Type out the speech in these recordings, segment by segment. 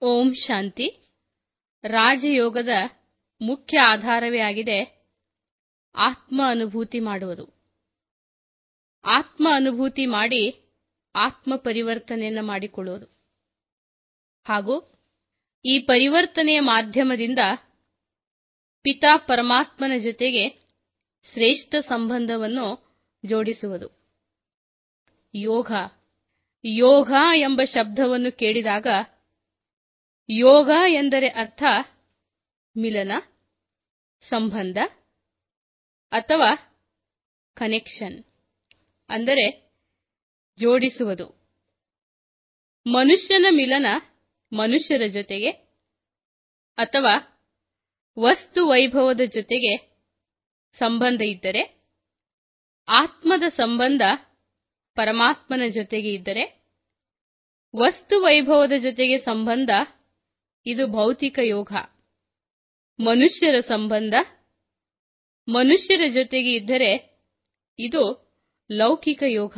ಓಂ ಶಾಂತಿ ರಾಜಯೋಗದ ಮುಖ್ಯ ಆಧಾರವೇ ಆಗಿದೆ ಆತ್ಮ ಅನುಭೂತಿ ಮಾಡುವುದು ಆತ್ಮ ಅನುಭೂತಿ ಮಾಡಿ ಆತ್ಮ ಪರಿವರ್ತನೆಯನ್ನು ಮಾಡಿಕೊಳ್ಳುವುದು ಹಾಗೂ ಈ ಪರಿವರ್ತನೆಯ ಮಾಧ್ಯಮದಿಂದ ಪಿತಾ ಪರಮಾತ್ಮನ ಜೊತೆಗೆ ಶ್ರೇಷ್ಠ ಸಂಬಂಧವನ್ನು ಜೋಡಿಸುವುದು ಯೋಗ ಯೋಗ ಎಂಬ ಶಬ್ದವನ್ನು ಕೇಳಿದಾಗ ಯೋಗ ಎಂದರೆ ಅರ್ಥ ಮಿಲನ ಸಂಬಂಧ ಅಥವಾ ಕನೆಕ್ಷನ್ ಅಂದರೆ ಜೋಡಿಸುವುದು ಮನುಷ್ಯನ ಮಿಲನ ಮನುಷ್ಯರ ಜೊತೆಗೆ ಅಥವಾ ವಸ್ತು ವೈಭವದ ಜೊತೆಗೆ ಸಂಬಂಧ ಇದ್ದರೆ ಆತ್ಮದ ಸಂಬಂಧ ಪರಮಾತ್ಮನ ಜೊತೆಗೆ ಇದ್ದರೆ ವಸ್ತು ವೈಭವದ ಜೊತೆಗೆ ಸಂಬಂಧ ಇದು ಭೌತಿಕ ಯೋಗ ಮನುಷ್ಯರ ಸಂಬಂಧ ಮನುಷ್ಯರ ಜೊತೆಗೆ ಇದ್ದರೆ ಇದು ಲೌಕಿಕ ಯೋಗ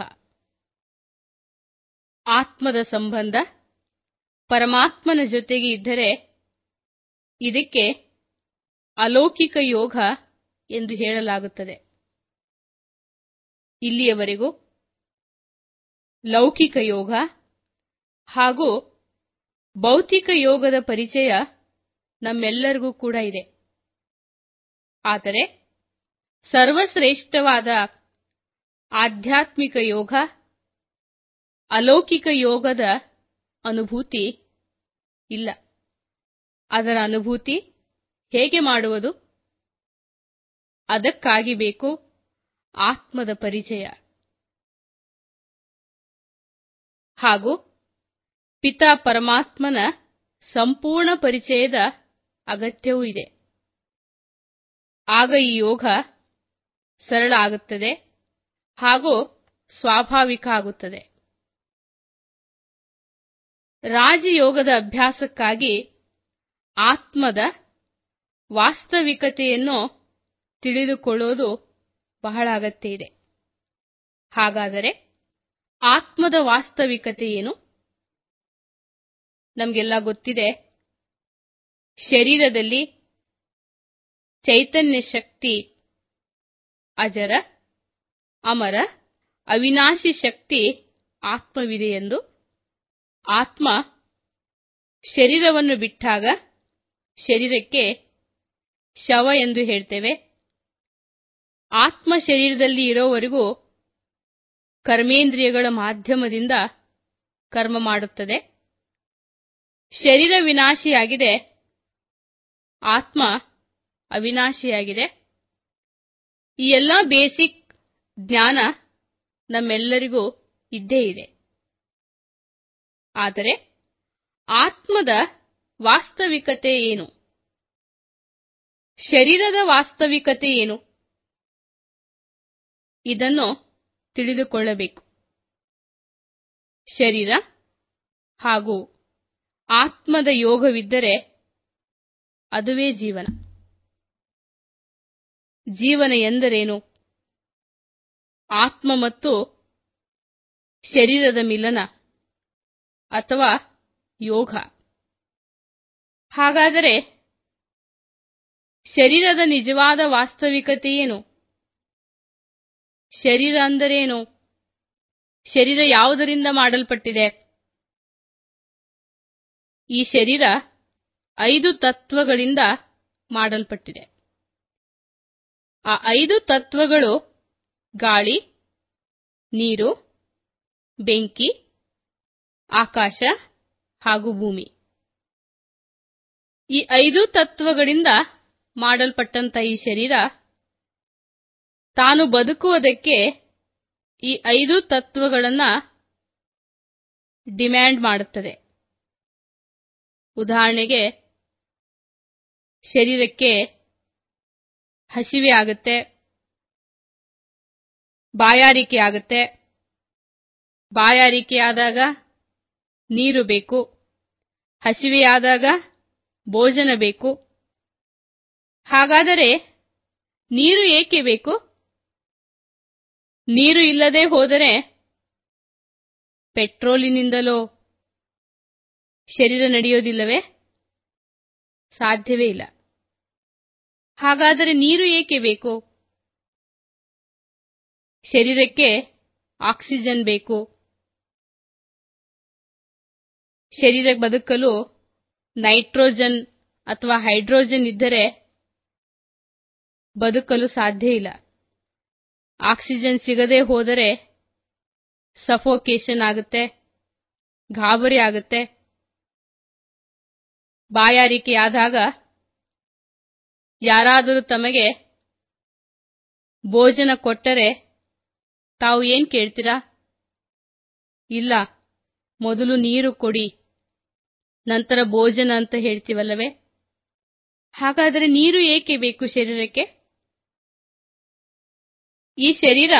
ಆತ್ಮದ ಸಂಬಂಧ ಪರಮಾತ್ಮನ ಜೊತೆಗೆ ಇದ್ದರೆ ಇದಕ್ಕೆ ಅಲೌಕಿಕ ಯೋಗ ಎಂದು ಹೇಳಲಾಗುತ್ತದೆ ಇಲ್ಲಿಯವರೆಗೂ ಲೌಕಿಕ ಯೋಗ ಹಾಗೂ ಭೌತಿಕ ಯೋಗದ ಪರಿಚಯ ನಮ್ಮೆಲ್ಲರಿಗೂ ಕೂಡ ಇದೆ ಆದರೆ ಸರ್ವಶ್ರೇಷ್ಠವಾದ ಆಧ್ಯಾತ್ಮಿಕ ಯೋಗ ಅಲೌಕಿಕ ಯೋಗದ ಅನುಭೂತಿ ಇಲ್ಲ ಅದರ ಅನುಭೂತಿ ಹೇಗೆ ಮಾಡುವುದು ಅದಕ್ಕಾಗಿ ಬೇಕು ಆತ್ಮದ ಪರಿಚಯ ಹಾಗೂ ಪಿತಾ ಪರಮಾತ್ಮನ ಸಂಪೂರ್ಣ ಪರಿಚಯದ ಅಗತ್ಯವೂ ಇದೆ ಆಗ ಈ ಯೋಗ ಸರಳ ಆಗುತ್ತದೆ ಹಾಗೂ ಸ್ವಾಭಾವಿಕ ಆಗುತ್ತದೆ ರಾಜಯೋಗದ ಅಭ್ಯಾಸಕ್ಕಾಗಿ ಆತ್ಮದ ವಾಸ್ತವಿಕತೆಯನ್ನು ತಿಳಿದುಕೊಳ್ಳುವುದು ಬಹಳ ಅಗತ್ಯ ಇದೆ ಹಾಗಾದರೆ ಆತ್ಮದ ವಾಸ್ತವಿಕತೆ ಏನು ನಮಗೆಲ್ಲ ಗೊತ್ತಿದೆ ಶರೀರದಲ್ಲಿ ಚೈತನ್ಯ ಶಕ್ತಿ ಅಜರ ಅಮರ ಅವಿನಾಶಿ ಶಕ್ತಿ ಆತ್ಮವಿದೆ ಎಂದು ಆತ್ಮ ಶರೀರವನ್ನು ಬಿಟ್ಟಾಗ ಶರೀರಕ್ಕೆ ಶವ ಎಂದು ಹೇಳ್ತೇವೆ ಆತ್ಮ ಶರೀರದಲ್ಲಿ ಇರೋವರೆಗೂ ಕರ್ಮೇಂದ್ರಿಯಗಳ ಮಾಧ್ಯಮದಿಂದ ಕರ್ಮ ಮಾಡುತ್ತದೆ ಶರೀರ ವಿನಾಶಿಯಾಗಿದೆ ಆತ್ಮ ಅವಿನಾಶಿಯಾಗಿದೆ ಈ ಎಲ್ಲ ಬೇಸಿಕ್ ಜ್ಞಾನ ನಮ್ಮೆಲ್ಲರಿಗೂ ಇದ್ದೇ ಇದೆ ಆದರೆ ಆತ್ಮದ ವಾಸ್ತವಿಕತೆ ಏನು ಶರೀರದ ವಾಸ್ತವಿಕತೆ ಏನು ಇದನ್ನು ತಿಳಿದುಕೊಳ್ಳಬೇಕು ಶರೀರ ಹಾಗೂ ಆತ್ಮದ ಯೋಗವಿದ್ದರೆ ಅದುವೇ ಜೀವನ ಜೀವನ ಎಂದರೇನು ಆತ್ಮ ಮತ್ತು ಶರೀರದ ಮಿಲನ ಅಥವಾ ಯೋಗ ಹಾಗಾದರೆ ಶರೀರದ ನಿಜವಾದ ವಾಸ್ತವಿಕತೆ ಏನು ಶರೀರ ಅಂದರೇನು ಶರೀರ ಯಾವುದರಿಂದ ಮಾಡಲ್ಪಟ್ಟಿದೆ ಈ ಶರೀರ ಐದು ತತ್ವಗಳಿಂದ ಮಾಡಲ್ಪಟ್ಟಿದೆ ಆ ಐದು ತತ್ವಗಳು ಗಾಳಿ ನೀರು ಬೆಂಕಿ ಆಕಾಶ ಹಾಗೂ ಭೂಮಿ ಈ ಐದು ತತ್ವಗಳಿಂದ ಮಾಡಲ್ಪಟ್ಟಂತ ಈ ಶರೀರ ತಾನು ಬದುಕುವುದಕ್ಕೆ ಈ ಐದು ತತ್ವಗಳನ್ನು ಡಿಮ್ಯಾಂಡ್ ಮಾಡುತ್ತದೆ ಉದಾಹರಣೆಗೆ ಶರೀರಕ್ಕೆ ಹಸಿವೆ ಆಗುತ್ತೆ ಬಾಯಾರಿಕೆ ಆಗುತ್ತೆ ಬಾಯಾರಿಕೆಯಾದಾಗ ನೀರು ಬೇಕು ಹಸಿವೆಯಾದಾಗ ಭೋಜನ ಬೇಕು ಹಾಗಾದರೆ ನೀರು ಏಕೆ ಬೇಕು ನೀರು ಇಲ್ಲದೆ ಹೋದರೆ ಪೆಟ್ರೋಲಿನಿಂದಲೋ ಶರೀರ ನಡೆಯೋದಿಲ್ಲವೇ ಸಾಧ್ಯವೇ ಇಲ್ಲ ಹಾಗಾದರೆ ನೀರು ಏಕೆ ಬೇಕು ಶರೀರಕ್ಕೆ ಆಕ್ಸಿಜನ್ ಬೇಕು ಶರೀರ ಬದುಕಲು ನೈಟ್ರೋಜನ್ ಅಥವಾ ಹೈಡ್ರೋಜನ್ ಇದ್ದರೆ ಬದುಕಲು ಸಾಧ್ಯ ಇಲ್ಲ ಆಕ್ಸಿಜನ್ ಸಿಗದೆ ಹೋದರೆ ಸಫೋಕೇಶನ್ ಆಗುತ್ತೆ ಗಾಬರಿ ಆಗುತ್ತೆ ಬಾಯಾರಿಕೆಯಾದಾಗ ಯಾರಾದರೂ ತಮಗೆ ಭೋಜನ ಕೊಟ್ಟರೆ ತಾವು ಏನ್ ಕೇಳ್ತೀರಾ ಇಲ್ಲ ಮೊದಲು ನೀರು ಕೊಡಿ ನಂತರ ಭೋಜನ ಅಂತ ಹೇಳ್ತೀವಲ್ಲವೇ ಹಾಗಾದರೆ ನೀರು ಏಕೆ ಬೇಕು ಶರೀರಕ್ಕೆ ಈ ಶರೀರ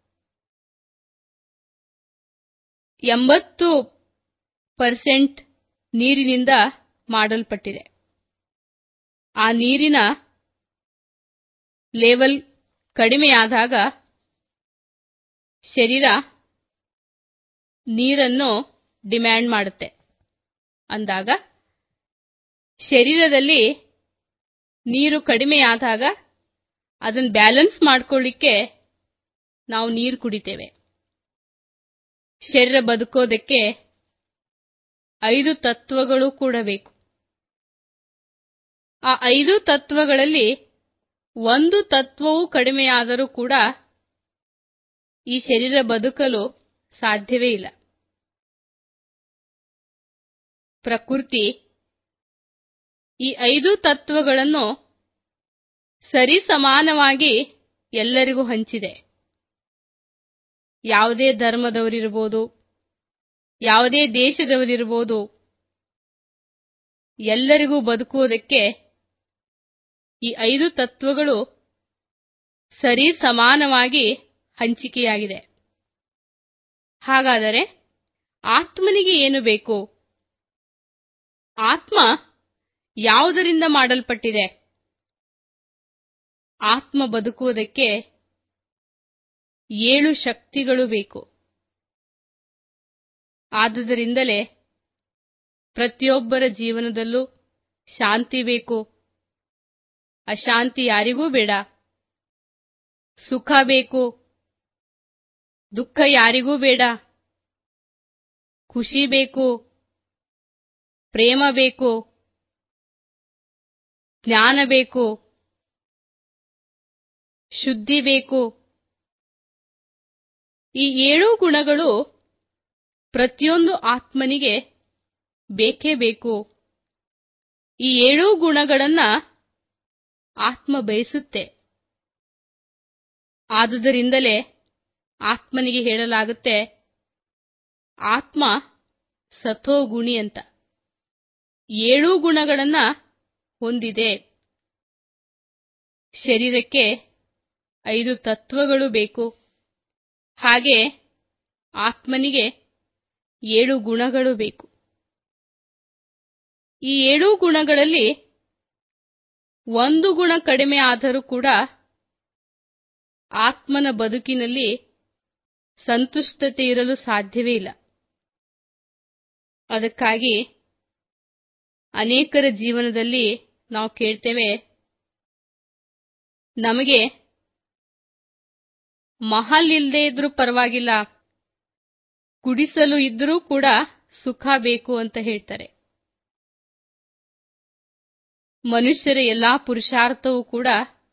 ಎಂಬತ್ತು ಪರ್ಸೆಂಟ್ ನೀರಿನಿಂದ ಮಾಡಲ್ಪಟ್ಟಿದೆ ಆ ನೀರಿನ ಲೆವೆಲ್ ಕಡಿಮೆಯಾದಾಗ ಶರೀರ ನೀರನ್ನು ಡಿಮ್ಯಾಂಡ್ ಮಾಡುತ್ತೆ ಅಂದಾಗ ಶರೀರದಲ್ಲಿ ನೀರು ಕಡಿಮೆಯಾದಾಗ ಅದನ್ನು ಬ್ಯಾಲೆನ್ಸ್ ಮಾಡ್ಕೊಳ್ಳಿಕ್ಕೆ ನಾವು ನೀರು ಕುಡಿತೇವೆ ಶರೀರ ಬದುಕೋದಕ್ಕೆ ಐದು ತತ್ವಗಳು ಕೂಡ ಬೇಕು ಆ ಐದು ತತ್ವಗಳಲ್ಲಿ ಒಂದು ತತ್ವವು ಕಡಿಮೆಯಾದರೂ ಕೂಡ ಈ ಶರೀರ ಬದುಕಲು ಸಾಧ್ಯವೇ ಇಲ್ಲ ಪ್ರಕೃತಿ ಈ ಐದು ತತ್ವಗಳನ್ನು ಸರಿಸಮಾನವಾಗಿ ಎಲ್ಲರಿಗೂ ಹಂಚಿದೆ ಯಾವುದೇ ಧರ್ಮದವರಿರ್ಬೋದು ಯಾವುದೇ ದೇಶದವರಿರ್ಬೋದು ಎಲ್ಲರಿಗೂ ಬದುಕುವುದಕ್ಕೆ ಈ ಐದು ತತ್ವಗಳು ಸರಿ ಸಮಾನವಾಗಿ ಹಂಚಿಕೆಯಾಗಿದೆ ಹಾಗಾದರೆ ಆತ್ಮನಿಗೆ ಏನು ಬೇಕು ಆತ್ಮ ಯಾವುದರಿಂದ ಮಾಡಲ್ಪಟ್ಟಿದೆ ಆತ್ಮ ಬದುಕುವುದಕ್ಕೆ ಏಳು ಶಕ್ತಿಗಳು ಬೇಕು ಆದುದರಿಂದಲೇ ಪ್ರತಿಯೊಬ್ಬರ ಜೀವನದಲ್ಲೂ ಶಾಂತಿ ಬೇಕು ಅಶಾಂತಿ ಯಾರಿಗೂ ಬೇಡ ಸುಖ ಬೇಕು ದುಃಖ ಯಾರಿಗೂ ಬೇಡ ಖುಷಿ ಬೇಕು ಪ್ರೇಮ ಬೇಕು ಜ್ಞಾನ ಬೇಕು ಶುದ್ಧಿ ಬೇಕು ಈ ಏಳು ಗುಣಗಳು ಪ್ರತಿಯೊಂದು ಆತ್ಮನಿಗೆ ಬೇಕೇ ಬೇಕು ಈ ಏಳು ಗುಣಗಳನ್ನ ಆತ್ಮ ಬಯಸುತ್ತೆ ಆದುದರಿಂದಲೇ ಆತ್ಮನಿಗೆ ಹೇಳಲಾಗುತ್ತೆ ಆತ್ಮ ಸಥೋಗುಣಿ ಅಂತ ಏಳು ಗುಣಗಳನ್ನ ಹೊಂದಿದೆ ಶರೀರಕ್ಕೆ ಐದು ತತ್ವಗಳು ಬೇಕು ಹಾಗೆ ಆತ್ಮನಿಗೆ ಏಳು ಗುಣಗಳು ಬೇಕು ಈ ಏಳು ಗುಣಗಳಲ್ಲಿ ಒಂದು ಗುಣ ಕಡಿಮೆ ಆದರೂ ಕೂಡ ಆತ್ಮನ ಬದುಕಿನಲ್ಲಿ ಸಂತುಷ್ಟತೆ ಇರಲು ಸಾಧ್ಯವೇ ಇಲ್ಲ ಅದಕ್ಕಾಗಿ ಅನೇಕರ ಜೀವನದಲ್ಲಿ ನಾವು ಕೇಳ್ತೇವೆ ನಮಗೆ ಮಹಲ್ ಇಲ್ಲದೆ ಇದ್ರೂ ಪರವಾಗಿಲ್ಲ ಕುಡಿಸಲು ಇದ್ರೂ ಕೂಡ ಸುಖ ಬೇಕು ಅಂತ ಹೇಳ್ತಾರೆ ಮನುಷ್ಯರ ಎಲ್ಲಾ ಪುರುಷಾರ್ಥವೂ ಕೂಡ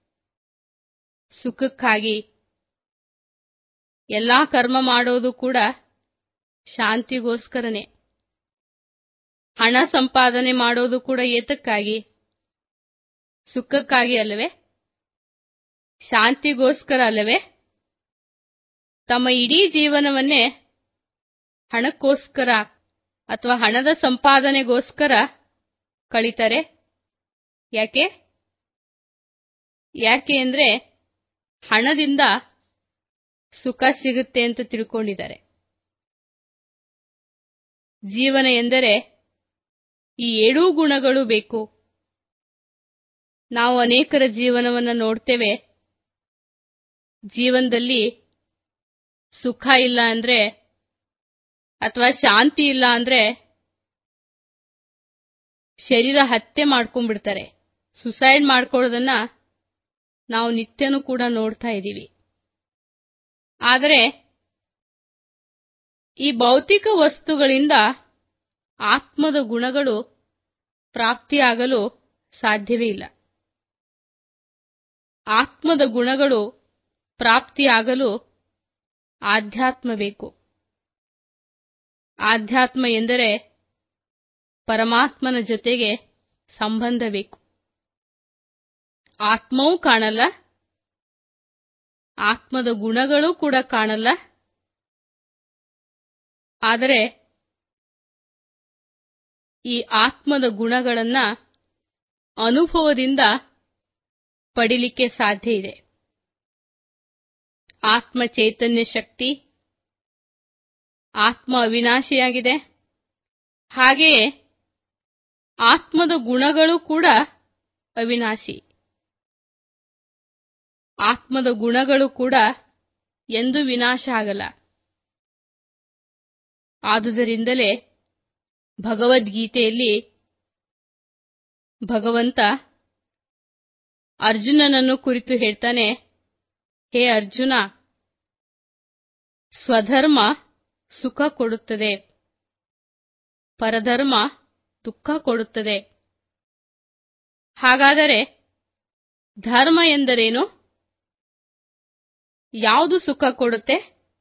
ಸುಖಕ್ಕಾಗಿ ಎಲ್ಲಾ ಕರ್ಮ ಮಾಡೋದು ಕೂಡ ಶಾಂತಿಗೋಸ್ಕರನೇ ಹಣ ಸಂಪಾದನೆ ಮಾಡೋದು ಕೂಡ ಏತಕ್ಕಾಗಿ ಸುಖಕ್ಕಾಗಿ ಅಲ್ಲವೇ ಶಾಂತಿಗೋಸ್ಕರ ಅಲ್ಲವೇ ತಮ್ಮ ಇಡೀ ಜೀವನವನ್ನೇ ಹಣಕ್ಕೋಸ್ಕರ ಅಥವಾ ಹಣದ ಸಂಪಾದನೆಗೋಸ್ಕರ ಕಳೀತಾರೆ ಯಾಕೆ ಯಾಕೆ ಅಂದ್ರೆ ಹಣದಿಂದ ಸುಖ ಸಿಗುತ್ತೆ ಅಂತ ತಿಳ್ಕೊಂಡಿದ್ದಾರೆ ಜೀವನ ಎಂದರೆ ಈ ಏಳೂ ಗುಣಗಳು ಬೇಕು ನಾವು ಅನೇಕರ ಜೀವನವನ್ನು ನೋಡ್ತೇವೆ ಜೀವನದಲ್ಲಿ ಸುಖ ಇಲ್ಲ ಅಂದ್ರೆ ಅಥವಾ ಶಾಂತಿ ಇಲ್ಲ ಅಂದ್ರೆ ಶರೀರ ಹತ್ಯೆ ಮಾಡ್ಕೊಂಡ್ಬಿಡ್ತಾರೆ ಸುಸೈಡ್ ಮಾಡ್ಕೊಳ್ಳೋದನ್ನ ನಾವು ನಿತ್ಯನೂ ಕೂಡ ನೋಡ್ತಾ ಇದ್ದೀವಿ ಆದರೆ ಈ ಭೌತಿಕ ವಸ್ತುಗಳಿಂದ ಆತ್ಮದ ಗುಣಗಳು ಪ್ರಾಪ್ತಿಯಾಗಲು ಸಾಧ್ಯವೇ ಇಲ್ಲ ಆತ್ಮದ ಗುಣಗಳು ಪ್ರಾಪ್ತಿಯಾಗಲು ಆಧ್ಯಾತ್ಮ ಬೇಕು ಆಧ್ಯಾತ್ಮ ಎಂದರೆ ಪರಮಾತ್ಮನ ಜೊತೆಗೆ ಸಂಬಂಧ ಬೇಕು ಆತ್ಮವೂ ಕಾಣಲ್ಲ ಆತ್ಮದ ಗುಣಗಳು ಕೂಡ ಕಾಣಲ್ಲ ಆದರೆ ಈ ಆತ್ಮದ ಗುಣಗಳನ್ನ ಅನುಭವದಿಂದ ಪಡಿಲಿಕ್ಕೆ ಸಾಧ್ಯ ಇದೆ ಆತ್ಮ ಚೈತನ್ಯ ಶಕ್ತಿ ಆತ್ಮ ಅವಿನಾಶಿಯಾಗಿದೆ ಹಾಗೆಯೇ ಆತ್ಮದ ಗುಣಗಳು ಕೂಡ ಅವಿನಾಶಿ ಆತ್ಮದ ಗುಣಗಳು ಕೂಡ ಎಂದು ವಿನಾಶ ಆಗಲ್ಲ ಆದುದರಿಂದಲೇ ಭಗವದ್ಗೀತೆಯಲ್ಲಿ ಭಗವಂತ ಅರ್ಜುನನನ್ನು ಕುರಿತು ಹೇಳ್ತಾನೆ ಹೇ ಅರ್ಜುನ ಸ್ವಧರ್ಮ ಸುಖ ಕೊಡುತ್ತದೆ ಪರಧರ್ಮ ದುಃಖ ಕೊಡುತ್ತದೆ ಹಾಗಾದರೆ ಧರ್ಮ ಎಂದರೇನು ಯಾವುದು ಸುಖ ಕೊಡುತ್ತೆ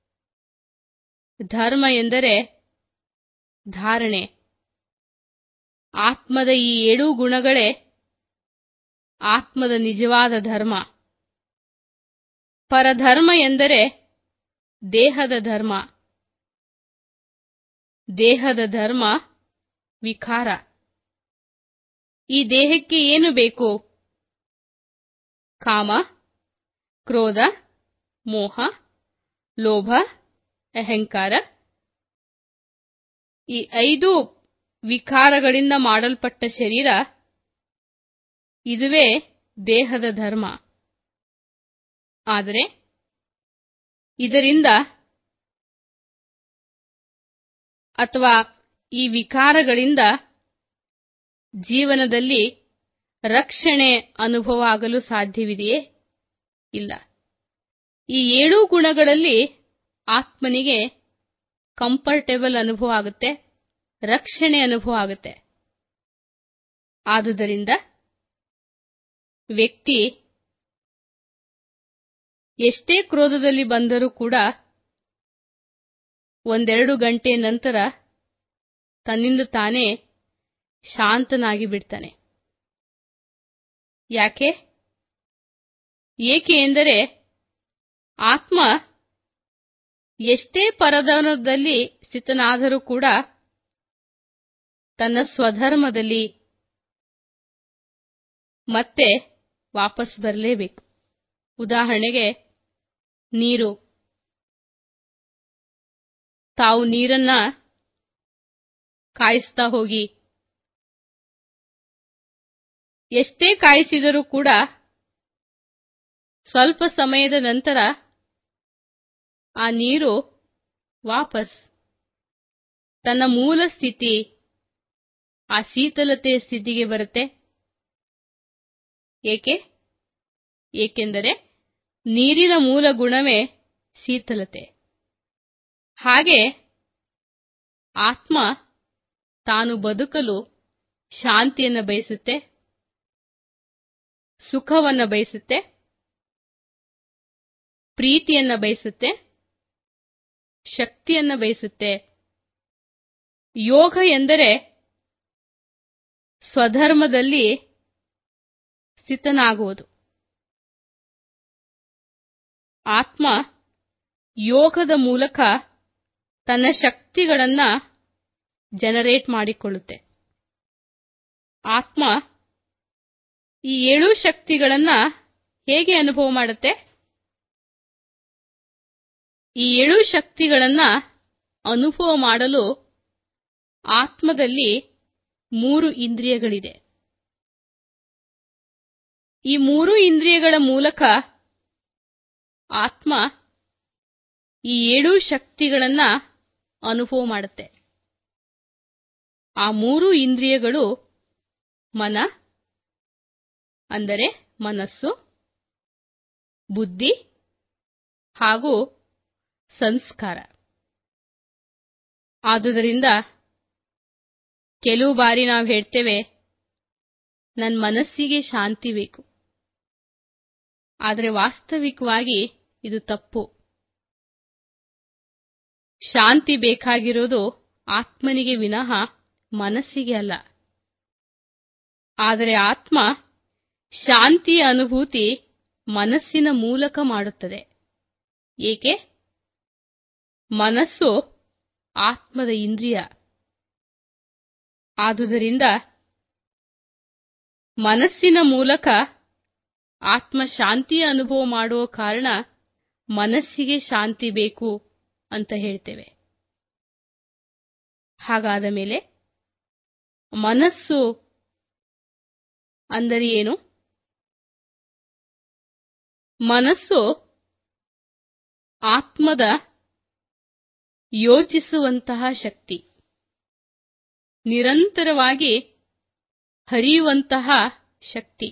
ಧರ್ಮ ಎಂದರೆ ಧಾರಣೆ ಆತ್ಮದ ಈ ಏಳು ಗುಣಗಳೇ ಆತ್ಮದ ನಿಜವಾದ ಧರ್ಮ ಪರಧರ್ಮ ಎಂದರೆ ದೇಹದ ಧರ್ಮ ದೇಹದ ಧರ್ಮ ವಿಕಾರ ಈ ದೇಹಕ್ಕೆ ಏನು ಬೇಕು ಕಾಮ ಕ್ರೋಧ ಮೋಹ ಲೋಭ ಅಹಂಕಾರ ಈ ಐದು ವಿಕಾರಗಳಿಂದ ಮಾಡಲ್ಪಟ್ಟ ಶರೀರ ಇದುವೇ ದೇಹದ ಧರ್ಮ ಆದರೆ ಇದರಿಂದ ಅಥವಾ ಈ ವಿಕಾರಗಳಿಂದ ಜೀವನದಲ್ಲಿ ರಕ್ಷಣೆ ಅನುಭವ ಆಗಲು ಸಾಧ್ಯವಿದೆಯೇ ಇಲ್ಲ ಈ ಏಳು ಗುಣಗಳಲ್ಲಿ ಆತ್ಮನಿಗೆ ಕಂಫರ್ಟೇಬಲ್ ಅನುಭವ ಆಗುತ್ತೆ ರಕ್ಷಣೆ ಅನುಭವ ಆಗುತ್ತೆ ಆದುದರಿಂದ ವ್ಯಕ್ತಿ ಎಷ್ಟೇ ಕ್ರೋಧದಲ್ಲಿ ಬಂದರೂ ಕೂಡ ಒಂದೆರಡು ಗಂಟೆ ನಂತರ ತನ್ನಿಂದ ತಾನೇ ಶಾಂತನಾಗಿ ಬಿಡ್ತಾನೆ ಯಾಕೆ ಏಕೆ ಎಂದರೆ ಆತ್ಮ ಎಷ್ಟೇ ಪರಧರ್ಮದಲ್ಲಿ ಸ್ಥಿತನಾದರೂ ಕೂಡ ತನ್ನ ಸ್ವಧರ್ಮದಲ್ಲಿ ಮತ್ತೆ ವಾಪಸ್ ಬರಲೇಬೇಕು ಉದಾಹರಣೆಗೆ ನೀರು ತಾವು ನೀರನ್ನ ಕಾಯಿಸ್ತಾ ಹೋಗಿ ಎಷ್ಟೇ ಕಾಯಿಸಿದರೂ ಕೂಡ ಸ್ವಲ್ಪ ಸಮಯದ ನಂತರ ಆ ನೀರು ವಾಪಸ್ ತನ್ನ ಮೂಲ ಸ್ಥಿತಿ ಆ ಶೀತಲತೆಯ ಸ್ಥಿತಿಗೆ ಬರುತ್ತೆ ಏಕೆ ಏಕೆಂದರೆ ನೀರಿನ ಮೂಲ ಗುಣವೇ ಶೀತಲತೆ ಹಾಗೆ ಆತ್ಮ ತಾನು ಬದುಕಲು ಶಾಂತಿಯನ್ನು ಬಯಸುತ್ತೆ ಸುಖವನ್ನು ಬಯಸುತ್ತೆ ಪ್ರೀತಿಯನ್ನು ಬಯಸುತ್ತೆ ಶಕ್ತಿಯನ್ನು ಬಯಸುತ್ತೆ ಯೋಗ ಎಂದರೆ ಸ್ವಧರ್ಮದಲ್ಲಿ ಸ್ಥಿತನಾಗುವುದು ಆತ್ಮ ಯೋಗದ ಮೂಲಕ ತನ್ನ ಶಕ್ತಿಗಳನ್ನು ಜನರೇಟ್ ಮಾಡಿಕೊಳ್ಳುತ್ತೆ ಆತ್ಮ ಈ ಏಳು ಶಕ್ತಿಗಳನ್ನ ಹೇಗೆ ಅನುಭವ ಮಾಡುತ್ತೆ ಈ ಏಳು ಶಕ್ತಿಗಳನ್ನ ಅನುಭವ ಮಾಡಲು ಆತ್ಮದಲ್ಲಿ ಮೂರು ಇಂದ್ರಿಯಗಳಿದೆ ಈ ಮೂರು ಇಂದ್ರಿಯಗಳ ಮೂಲಕ ಆತ್ಮ ಈ ಏಳು ಶಕ್ತಿಗಳನ್ನ ಅನುಭವ ಮಾಡುತ್ತೆ ಆ ಮೂರು ಇಂದ್ರಿಯಗಳು ಮನ ಅಂದರೆ ಮನಸ್ಸು ಬುದ್ಧಿ ಹಾಗೂ ಸಂಸ್ಕಾರ ಆದುದರಿಂದ ಕೆಲವು ಬಾರಿ ನಾವು ಹೇಳ್ತೇವೆ ನನ್ನ ಮನಸ್ಸಿಗೆ ಶಾಂತಿ ಬೇಕು ಆದರೆ ವಾಸ್ತವಿಕವಾಗಿ ಇದು ತಪ್ಪು ಶಾಂತಿ ಬೇಕಾಗಿರೋದು ಆತ್ಮನಿಗೆ ವಿನಃ ಮನಸ್ಸಿಗೆ ಅಲ್ಲ ಆದರೆ ಆತ್ಮ ಶಾಂತಿಯ ಅನುಭೂತಿ ಮನಸ್ಸಿನ ಮೂಲಕ ಮಾಡುತ್ತದೆ ಏಕೆ ಮನಸ್ಸು ಆತ್ಮದ ಇಂದ್ರಿಯ ಆದುದರಿಂದ ಮನಸ್ಸಿನ ಮೂಲಕ ಆತ್ಮ ಶಾಂತಿಯ ಅನುಭವ ಮಾಡುವ ಕಾರಣ ಮನಸ್ಸಿಗೆ ಶಾಂತಿ ಬೇಕು ಅಂತ ಹೇಳ್ತೇವೆ ಹಾಗಾದ ಮೇಲೆ ಮನಸ್ಸು ಅಂದರೆ ಏನು ಮನಸ್ಸು ಆತ್ಮದ ಯೋಚಿಸುವಂತಹ ಶಕ್ತಿ ನಿರಂತರವಾಗಿ ಹರಿಯುವಂತಹ ಶಕ್ತಿ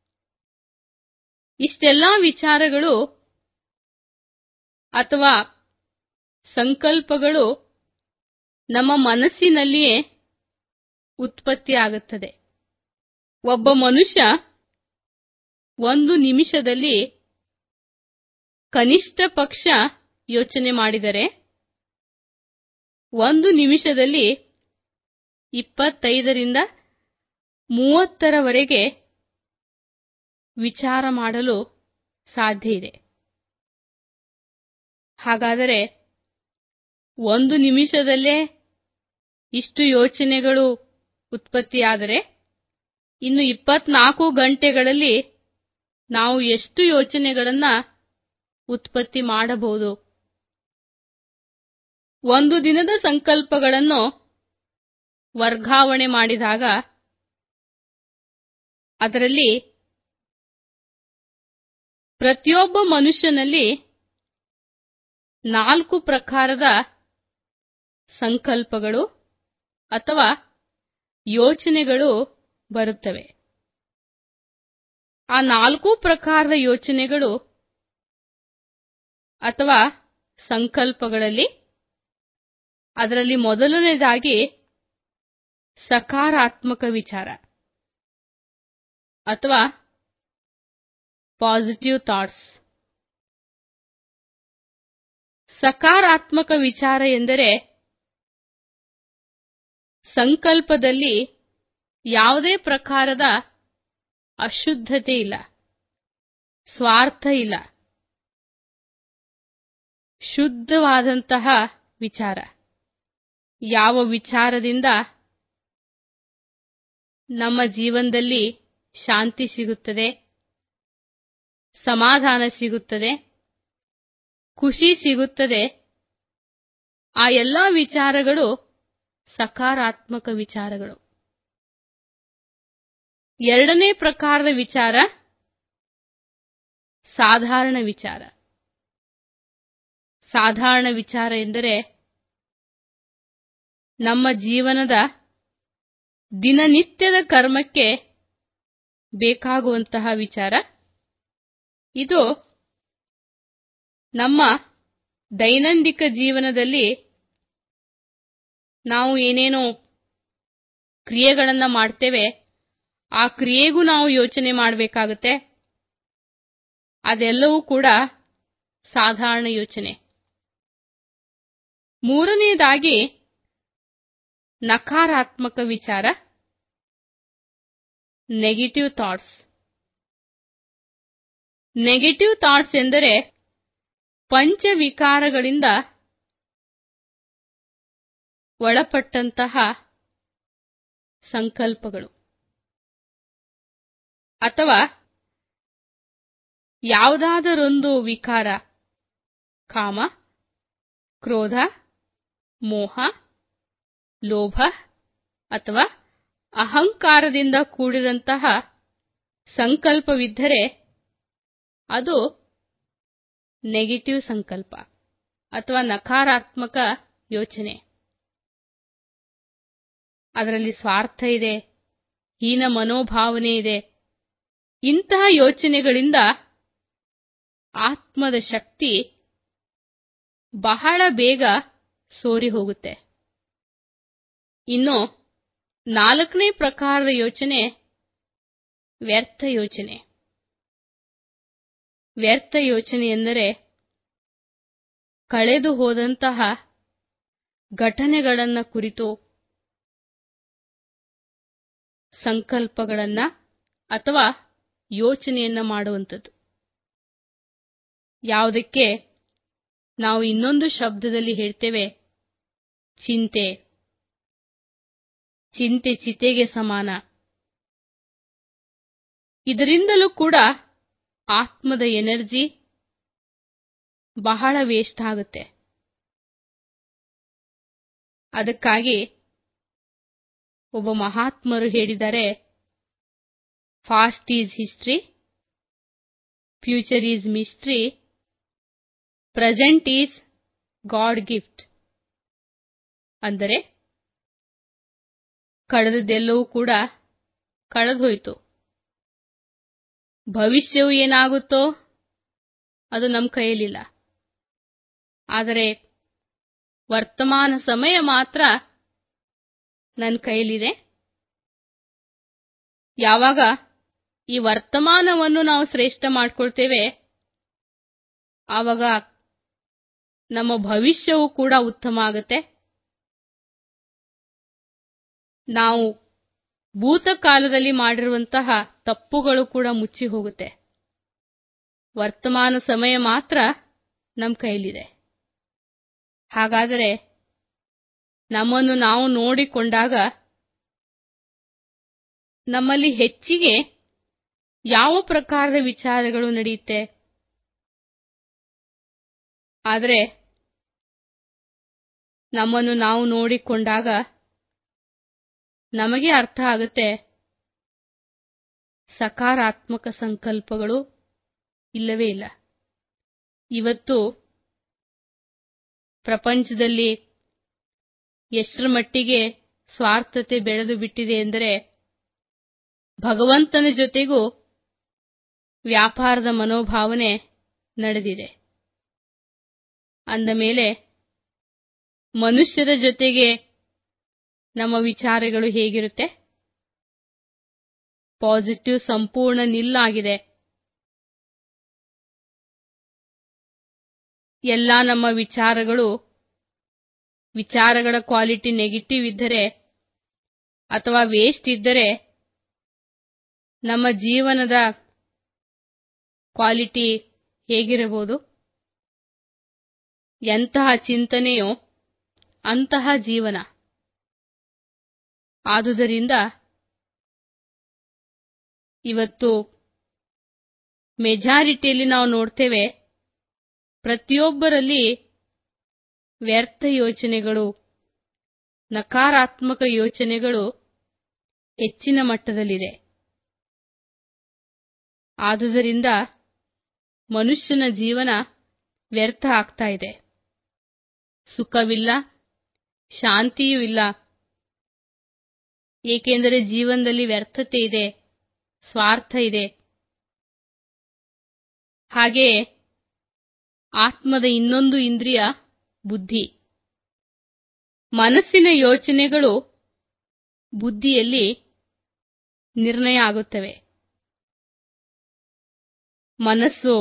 ಇಷ್ಟೆಲ್ಲ ವಿಚಾರಗಳು ಅಥವಾ ಸಂಕಲ್ಪಗಳು ನಮ್ಮ ಮನಸ್ಸಿನಲ್ಲಿಯೇ ಉತ್ಪತ್ತಿಯಾಗುತ್ತದೆ ಒಬ್ಬ ಮನುಷ್ಯ ಒಂದು ನಿಮಿಷದಲ್ಲಿ ಕನಿಷ್ಠ ಪಕ್ಷ ಯೋಚನೆ ಮಾಡಿದರೆ ಒಂದು ನಿಮಿಷದಲ್ಲಿ ಇಪ್ಪತ್ತೈದರಿಂದ ಮೂವತ್ತರವರೆಗೆ ವಿಚಾರ ಮಾಡಲು ಸಾಧ್ಯ ಇದೆ ಹಾಗಾದರೆ ಒಂದು ನಿಮಿಷದಲ್ಲೇ ಇಷ್ಟು ಯೋಚನೆಗಳು ಉತ್ಪತ್ತಿಯಾದರೆ ಇನ್ನು ಇಪ್ಪತ್ನಾಲ್ಕು ಗಂಟೆಗಳಲ್ಲಿ ನಾವು ಎಷ್ಟು ಯೋಚನೆಗಳನ್ನು ಉತ್ಪತ್ತಿ ಮಾಡಬಹುದು ಒಂದು ದಿನದ ಸಂಕಲ್ಪಗಳನ್ನು ವರ್ಗಾವಣೆ ಮಾಡಿದಾಗ ಅದರಲ್ಲಿ ಪ್ರತಿಯೊಬ್ಬ ಮನುಷ್ಯನಲ್ಲಿ ನಾಲ್ಕು ಪ್ರಕಾರದ ಸಂಕಲ್ಪಗಳು ಅಥವಾ ಯೋಚನೆಗಳು ಬರುತ್ತವೆ ಆ ನಾಲ್ಕು ಪ್ರಕಾರದ ಯೋಚನೆಗಳು ಅಥವಾ ಸಂಕಲ್ಪಗಳಲ್ಲಿ ಅದರಲ್ಲಿ ಮೊದಲನೇದಾಗಿ ಸಕಾರಾತ್ಮಕ ವಿಚಾರ ಅಥವಾ ಪಾಸಿಟಿವ್ ಥಾಟ್ಸ್ ಸಕಾರಾತ್ಮಕ ವಿಚಾರ ಎಂದರೆ ಸಂಕಲ್ಪದಲ್ಲಿ ಯಾವುದೇ ಪ್ರಕಾರದ ಅಶುದ್ಧತೆ ಇಲ್ಲ ಸ್ವಾರ್ಥ ಇಲ್ಲ ಶುದ್ಧವಾದಂತಹ ವಿಚಾರ ಯಾವ ವಿಚಾರದಿಂದ ನಮ್ಮ ಜೀವನದಲ್ಲಿ ಶಾಂತಿ ಸಿಗುತ್ತದೆ ಸಮಾಧಾನ ಸಿಗುತ್ತದೆ ಖುಷಿ ಸಿಗುತ್ತದೆ ಆ ಎಲ್ಲ ವಿಚಾರಗಳು ಸಕಾರಾತ್ಮಕ ವಿಚಾರಗಳು ಎರಡನೇ ಪ್ರಕಾರದ ವಿಚಾರ ಸಾಧಾರಣ ವಿಚಾರ ಸಾಧಾರಣ ವಿಚಾರ ಎಂದರೆ ನಮ್ಮ ಜೀವನದ ದಿನನಿತ್ಯದ ಕರ್ಮಕ್ಕೆ ಬೇಕಾಗುವಂತಹ ವಿಚಾರ ಇದು ನಮ್ಮ ದೈನಂದಿಕ ಜೀವನದಲ್ಲಿ ನಾವು ಏನೇನೋ ಕ್ರಿಯೆಗಳನ್ನು ಮಾಡ್ತೇವೆ ಆ ಕ್ರಿಯೆಗೂ ನಾವು ಯೋಚನೆ ಮಾಡಬೇಕಾಗುತ್ತೆ ಅದೆಲ್ಲವೂ ಕೂಡ ಸಾಧಾರಣ ಯೋಚನೆ ಮೂರನೆಯದಾಗಿ ನಕಾರಾತ್ಮಕ ವಿಚಾರ ನೆಗೆಟಿವ್ ಥಾಟ್ಸ್ ನೆಗೆಟಿವ್ ಥಾಟ್ಸ್ ಎಂದರೆ ಪಂಚವಿಕಾರಗಳಿಂದ ಒಳಪಟ್ಟಂತಹ ಸಂಕಲ್ಪಗಳು ಅಥವಾ ಯಾವುದಾದರೊಂದು ವಿಕಾರ ಕಾಮ ಕ್ರೋಧ ಮೋಹ ಲೋಭ ಅಥವಾ ಅಹಂಕಾರದಿಂದ ಕೂಡಿದಂತಹ ಸಂಕಲ್ಪವಿದ್ದರೆ ಅದು ನೆಗೆಟಿವ್ ಸಂಕಲ್ಪ ಅಥವಾ ನಕಾರಾತ್ಮಕ ಯೋಚನೆ ಅದರಲ್ಲಿ ಸ್ವಾರ್ಥ ಇದೆ ಹೀನ ಮನೋಭಾವನೆ ಇದೆ ಇಂತಹ ಯೋಚನೆಗಳಿಂದ ಆತ್ಮದ ಶಕ್ತಿ ಬಹಳ ಬೇಗ ಸೋರಿ ಹೋಗುತ್ತೆ ಇನ್ನು ನಾಲ್ಕನೇ ಪ್ರಕಾರದ ಯೋಚನೆ ವ್ಯರ್ಥ ಯೋಚನೆ ವ್ಯರ್ಥ ಯೋಚನೆ ಎಂದರೆ ಕಳೆದು ಹೋದಂತಹ ಘಟನೆಗಳನ್ನ ಕುರಿತು ಸಂಕಲ್ಪಗಳನ್ನ ಅಥವಾ ಯೋಚನೆಯನ್ನ ಮಾಡುವಂಥದ್ದು ಯಾವುದಕ್ಕೆ ನಾವು ಇನ್ನೊಂದು ಶಬ್ದದಲ್ಲಿ ಹೇಳ್ತೇವೆ ಚಿಂತೆ ಚಿಂತೆ ಚಿತೆಗೆ ಸಮಾನ ಇದರಿಂದಲೂ ಕೂಡ ಆತ್ಮದ ಎನರ್ಜಿ ಬಹಳ ವೇಸ್ಟ್ ಆಗುತ್ತೆ ಅದಕ್ಕಾಗಿ ಒಬ್ಬ ಮಹಾತ್ಮರು ಹೇಳಿದ್ದಾರೆ past is history future is mystery present is God gift ಅಂದರೆ ಕಳೆದದ್ದೆಲ್ಲವೂ ಕೂಡ ಕಳೆದೋಯ್ತು ಭವಿಷ್ಯವು ಏನಾಗುತ್ತೋ ಅದು ನಮ್ಮ ಕೈಯಲ್ಲಿಲ್ಲ ಆದರೆ ವರ್ತಮಾನ ಸಮಯ ಮಾತ್ರ ನನ್ನ ಕೈಯಲ್ಲಿದೆ ಯಾವಾಗ ಈ ವರ್ತಮಾನವನ್ನು ನಾವು ಶ್ರೇಷ್ಠ ಮಾಡ್ಕೊಳ್ತೇವೆ ಆವಾಗ ನಮ್ಮ ಭವಿಷ್ಯವು ಕೂಡ ಉತ್ತಮ ಆಗುತ್ತೆ ನಾವು ಭೂತಕಾಲದಲ್ಲಿ ಮಾಡಿರುವಂತಹ ತಪ್ಪುಗಳು ಕೂಡ ಮುಚ್ಚಿ ಹೋಗುತ್ತೆ ವರ್ತಮಾನ ಸಮಯ ಮಾತ್ರ ನಮ್ಮ ಕೈಲಿದೆ ಹಾಗಾದರೆ ನಮ್ಮನ್ನು ನಾವು ನೋಡಿಕೊಂಡಾಗ ನಮ್ಮಲ್ಲಿ ಹೆಚ್ಚಿಗೆ ಯಾವ ಪ್ರಕಾರದ ವಿಚಾರಗಳು ನಡೆಯುತ್ತೆ ಆದರೆ ನಮ್ಮನ್ನು ನಾವು ನೋಡಿಕೊಂಡಾಗ ನಮಗೆ ಅರ್ಥ ಆಗುತ್ತೆ ಸಕಾರಾತ್ಮಕ ಸಂಕಲ್ಪಗಳು ಇಲ್ಲವೇ ಇಲ್ಲ ಇವತ್ತು ಪ್ರಪಂಚದಲ್ಲಿ ಎಷ್ಟರ ಮಟ್ಟಿಗೆ ಸ್ವಾರ್ಥತೆ ಬೆಳೆದು ಬಿಟ್ಟಿದೆ ಎಂದರೆ ಭಗವಂತನ ಜೊತೆಗೂ ವ್ಯಾಪಾರದ ಮನೋಭಾವನೆ ನಡೆದಿದೆ ಅಂದ ಮೇಲೆ ಮನುಷ್ಯರ ಜೊತೆಗೆ ನಮ್ಮ ವಿಚಾರಗಳು ಹೇಗಿರುತ್ತೆ ಪಾಸಿಟಿವ್ ಸಂಪೂರ್ಣ ನಿಲ್ಲಾಗಿದೆ ಎಲ್ಲ ನಮ್ಮ ವಿಚಾರಗಳು ವಿಚಾರಗಳ ಕ್ವಾಲಿಟಿ ನೆಗೆಟಿವ್ ಇದ್ದರೆ ಅಥವಾ ವೇಸ್ಟ್ ಇದ್ದರೆ ನಮ್ಮ ಜೀವನದ ಕ್ವಾಲಿಟಿ ಹೇಗಿರಬಹುದು ಎಂತಹ ಚಿಂತನೆಯೋ ಅಂತಹ ಜೀವನ ಆದುದರಿಂದ ಇವತ್ತು ಮೆಜಾರಿಟಿಯಲ್ಲಿ ನಾವು ನೋಡ್ತೇವೆ ಪ್ರತಿಯೊಬ್ಬರಲ್ಲಿ ವ್ಯರ್ಥ ಯೋಚನೆಗಳು ನಕಾರಾತ್ಮಕ ಯೋಚನೆಗಳು ಹೆಚ್ಚಿನ ಮಟ್ಟದಲ್ಲಿದೆ ಆದುದರಿಂದ ಮನುಷ್ಯನ ಜೀವನ ವ್ಯರ್ಥ ಆಗ್ತಾ ಇದೆ ಸುಖವಿಲ್ಲ ಶಾಂತಿಯೂ ಇಲ್ಲ ಏಕೆಂದರೆ ಜೀವನದಲ್ಲಿ ವ್ಯರ್ಥತೆ ಇದೆ ಸ್ವಾರ್ಥ ಇದೆ ಹಾಗೆಯೇ ಆತ್ಮದ ಇನ್ನೊಂದು ಇಂದ್ರಿಯ ಬುದ್ಧಿ ಮನಸ್ಸಿನ ಯೋಚನೆಗಳು ಬುದ್ಧಿಯಲ್ಲಿ ನಿರ್ಣಯ ಆಗುತ್ತವೆ ಮನಸ್ಸು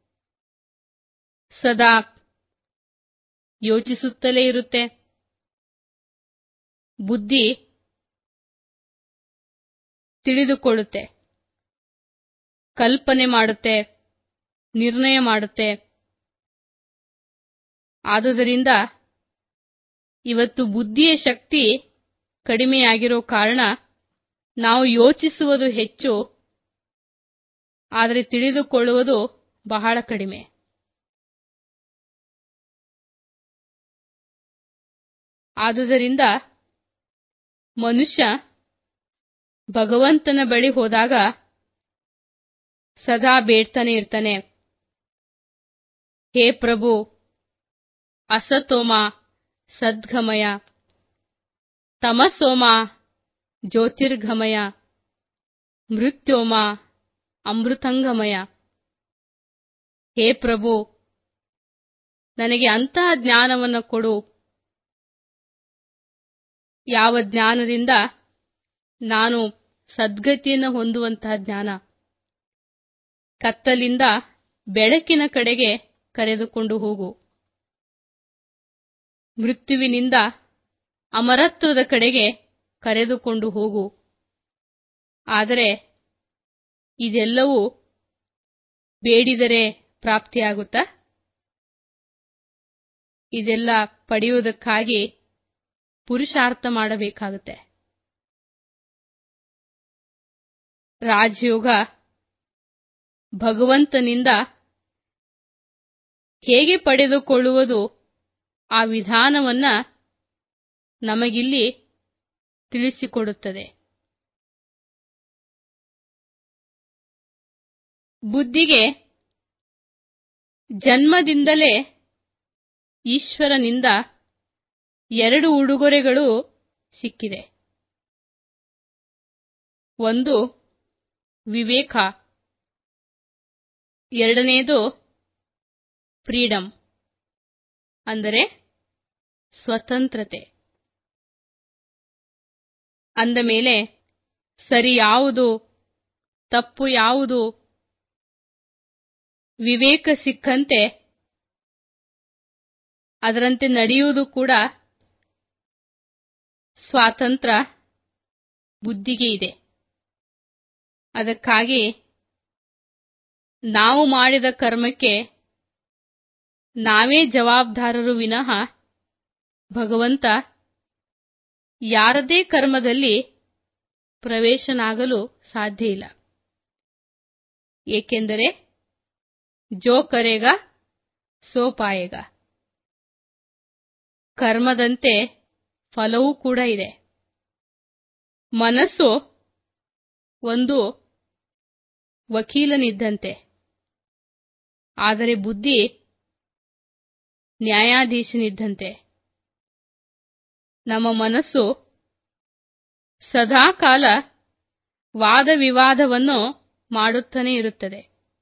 ಸದಾ ಯೋಚಿಸುತ್ತಲೇ ಇರುತ್ತೆ ಬುದ್ಧಿ ತಿಳಿದುಕೊಳ್ಳುತ್ತೆ ಕಲ್ಪನೆ ಮಾಡುತ್ತೆ ನಿರ್ಣಯ ಮಾಡುತ್ತೆ ಆದುದರಿಂದ ಇವತ್ತು ಬುದ್ಧಿಯ ಶಕ್ತಿ ಕಡಿಮೆಯಾಗಿರೋ ಕಾರಣ ನಾವು ಯೋಚಿಸುವುದು ಹೆಚ್ಚು ಆದರೆ ತಿಳಿದುಕೊಳ್ಳುವುದು ಬಹಳ ಕಡಿಮೆ ಆದುದರಿಂದ ಮನುಷ್ಯ ಭಗವಂತನ ಬಳಿ ಹೋದಾಗ ಸದಾ ಬೇಡ್ತಾನೆ ಇರ್ತಾನೆ ಹೇ ಪ್ರಭು ಅಸತೋಮ ಸದ್ಗಮಯ ತಮಸೋಮ ಜ್ಯೋತಿರ್ಗಮಯ ಮೃತ್ಯೋಮ ಅಮೃತಂಗಮಯ ಹೇ ಪ್ರಭು ನನಗೆ ಅಂತಹ ಜ್ಞಾನವನ್ನು ಕೊಡು ಯಾವ ಜ್ಞಾನದಿಂದ ನಾನು ಸದ್ಗತಿಯನ್ನು ಹೊಂದುವಂತಹ ಜ್ಞಾನ ಕತ್ತಲಿಂದ ಬೆಳಕಿನ ಕಡೆಗೆ ಕರೆದುಕೊಂಡು ಹೋಗು ಮೃತ್ಯುವಿನಿಂದ ಅಮರತ್ವದ ಕಡೆಗೆ ಕರೆದುಕೊಂಡು ಹೋಗು ಆದರೆ ಇದೆಲ್ಲವೂ ಬೇಡಿದರೆ ಪ್ರಾಪ್ತಿಯಾಗುತ್ತಾ ಇದೆಲ್ಲ ಪಡೆಯುವುದಕ್ಕಾಗಿ ಪುರುಷಾರ್ಥ ಮಾಡಬೇಕಾಗುತ್ತೆ ರಾಜಯೋಗ ಭಗವಂತನಿಂದ ಹೇಗೆ ಪಡೆದುಕೊಳ್ಳುವುದು ಆ ವಿಧಾನವನ್ನ ನಮಗಿಲ್ಲಿ ತಿಳಿಸಿಕೊಡುತ್ತದೆ ಬುದ್ಧಿಗೆ ಜನ್ಮದಿಂದಲೇ ಈಶ್ವರನಿಂದ ಎರಡು ಉಡುಗೊರೆಗಳು ಸಿಕ್ಕಿದೆ ಒಂದು ವಿವೇಕ ಎರಡನೆಯದು ಫ್ರೀಡಮ್ ಅಂದರೆ ಸ್ವತಂತ್ರತೆ ಅಂದ ಮೇಲೆ ಸರಿ ಯಾವುದು ತಪ್ಪು ಯಾವುದು ವಿವೇಕ ಸಿಕ್ಕಂತೆ ಅದರಂತೆ ನಡೆಯುವುದು ಕೂಡ ಸ್ವಾತಂತ್ರ್ಯ ಬುದ್ಧಿಗೆ ಇದೆ ಅದಕ್ಕಾಗಿ ನಾವು ಮಾಡಿದ ಕರ್ಮಕ್ಕೆ ನಾವೇ ಜವಾಬ್ದಾರರು ವಿನಃ ಭಗವಂತ ಯಾರದೇ ಕರ್ಮದಲ್ಲಿ ಪ್ರವೇಶನಾಗಲು ಸಾಧ್ಯ ಇಲ್ಲ ಏಕೆಂದರೆ ಜೋ ಕರೆಗ ಸೋ ಪಾಯೇಗ ಕರ್ಮದಂತೆ ಫಲವೂ ಕೂಡ ಇದೆ ಮನಸ್ಸು ಒಂದು ವಕೀಲನಿದ್ದಂತೆ ಆದರೆ ಬುದ್ಧಿ ನ್ಯಾಯಾಧೀಶನಿದ್ದಂತೆ ನಮ್ಮ ಮನಸ್ಸು ಸದಾಕಾಲ ವಾದ ವಿವಾದವನ್ನು ಮಾಡುತ್ತಾನೆ ಇರುತ್ತದೆ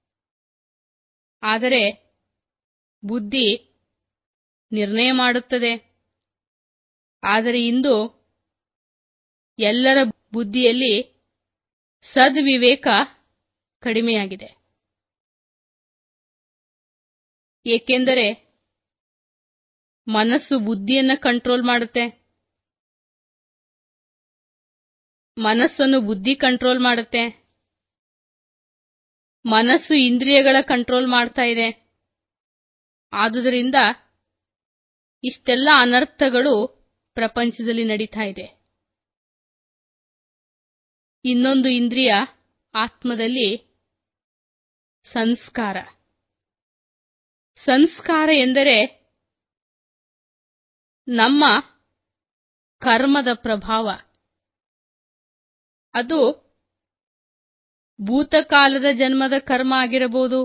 ಆದರೆ ಬುದ್ಧಿ ನಿರ್ಣಯ ಮಾಡುತ್ತದೆ ಆದರೆ ಇಂದು ಎಲ್ಲರ ಬುದ್ಧಿಯಲ್ಲಿ ಸದ್ವಿವೇಕ ಕಡಿಮೆಯಾಗಿದೆ ಏಕೆಂದರೆ ಮನಸ್ಸು ಬುದ್ಧಿಯನ್ನ ಕಂಟ್ರೋಲ್ ಮಾಡುತ್ತೆ ಮನಸ್ಸನ್ನು ಬುದ್ಧಿ ಕಂಟ್ರೋಲ್ ಮಾಡುತ್ತೆ ಮನಸ್ಸು ಇಂದ್ರಿಯಗಳ ಕಂಟ್ರೋಲ್ ಮಾಡ್ತಾ ಇದೆ ಆದುದರಿಂದ ಇಷ್ಟೆಲ್ಲ ಅನರ್ಥಗಳು ಪ್ರಪಂಚದಲ್ಲಿ ನಡೀತಾ ಇದೆ ಇನ್ನೊಂದು ಇಂದ್ರಿಯ ಆತ್ಮದಲ್ಲಿ ಸಂಸ್ಕಾರ ಸಂಸ್ಕಾರ ಎಂದರೆ ನಮ್ಮ ಕರ್ಮದ ಪ್ರಭಾವ ಅದು ಭೂತಕಾಲದ ಜನ್ಮದ ಕರ್ಮ ಆಗಿರಬಹುದು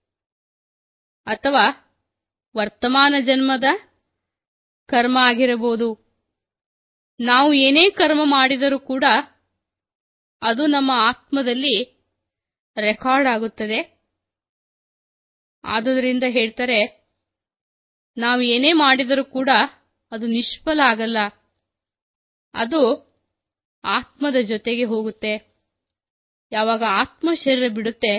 ಅಥವಾ ವರ್ತಮಾನ ಜನ್ಮದ ಕರ್ಮ ಆಗಿರಬಹುದು ನಾವು ಏನೇ ಕರ್ಮ ಮಾಡಿದರೂ ಕೂಡ ಅದು ನಮ್ಮ ಆತ್ಮದಲ್ಲಿ ರೆಕಾರ್ಡ್ ಆಗುತ್ತದೆ ಆದುದರಿಂದ ಹೇಳ್ತಾರೆ ನಾವು ಏನೇ ಮಾಡಿದರೂ ಕೂಡ ಅದು ನಿಷ್ಫಲ ಆಗಲ್ಲ ಅದು ಆತ್ಮದ ಜೊತೆಗೆ ಹೋಗುತ್ತೆ ಯಾವಾಗ ಆತ್ಮ ಶರೀರ ಬಿಡುತ್ತೆ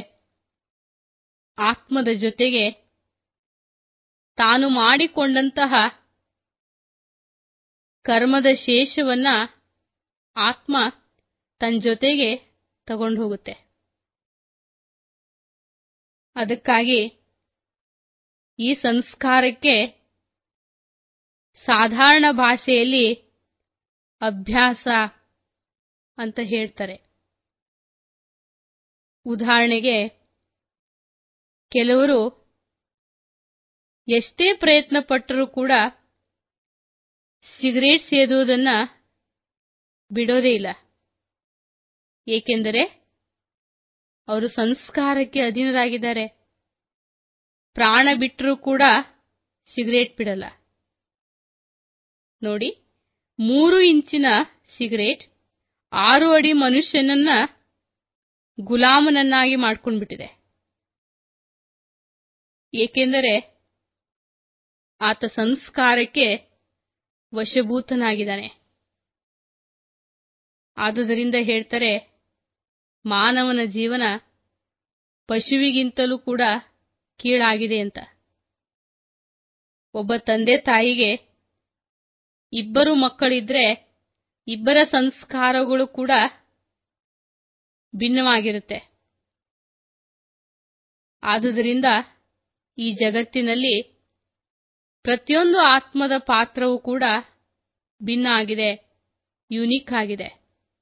ಆತ್ಮದ ಜೊತೆಗೆ ತಾನು ಮಾಡಿಕೊಂಡಂತಹ ಕರ್ಮದ ಶೇಷವನ್ನ ಆತ್ಮ ತನ್ನ ಜೊತೆಗೆ ತಗೊಂಡು ಹೋಗುತ್ತೆ ಅದಕ್ಕಾಗಿ ಈ ಸಂಸ್ಕಾರಕ್ಕೆ ಸಾಧಾರಣ ಭಾಷೆಯಲ್ಲಿ ಅಭ್ಯಾಸ ಅಂತ ಹೇಳ್ತಾರೆ ಉದಾಹರಣೆಗೆ ಕೆಲವರು ಎಷ್ಟೇ ಪ್ರಯತ್ನ ಪಟ್ಟರೂ ಕೂಡ ಸಿಗರೇಟ್ ಸೇದುವುದನ್ನ ಬಿಡೋದೇ ಇಲ್ಲ ಏಕೆಂದರೆ ಅವರು ಸಂಸ್ಕಾರಕ್ಕೆ ಅಧೀನರಾಗಿದ್ದಾರೆ ಪ್ರಾಣ ಬಿಟ್ಟರೂ ಕೂಡ ಸಿಗರೇಟ್ ಬಿಡಲ್ಲ ನೋಡಿ ಮೂರು ಇಂಚಿನ ಸಿಗರೇಟ್ ಆರು ಅಡಿ ಮನುಷ್ಯನನ್ನ ಗುಲಾಮನನ್ನಾಗಿ ಮಾಡಿಕೊಂಡ್ಬಿಟ್ಟಿದೆ ಏಕೆಂದರೆ ಆತ ಸಂಸ್ಕಾರಕ್ಕೆ ವಶಭೂತನಾಗಿದ್ದಾನೆ ಆದುದರಿಂದ ಹೇಳ್ತಾರೆ ಮಾನವನ ಜೀವನ ಪಶುವಿಗಿಂತಲೂ ಕೂಡ ಕೀಳಾಗಿದೆ ಅಂತ ಒಬ್ಬ ತಂದೆ ತಾಯಿಗೆ ಇಬ್ಬರು ಮಕ್ಕಳಿದ್ರೆ ಇಬ್ಬರ ಸಂಸ್ಕಾರಗಳು ಕೂಡ ಭಿನ್ನವಾಗಿರುತ್ತೆ ಆದುದರಿಂದ ಈ ಜಗತ್ತಿನಲ್ಲಿ ಪ್ರತಿಯೊಂದು ಆತ್ಮದ ಪಾತ್ರವೂ ಕೂಡ ಭಿನ್ನ ಆಗಿದೆ ಯುನಿಕ್ ಆಗಿದೆ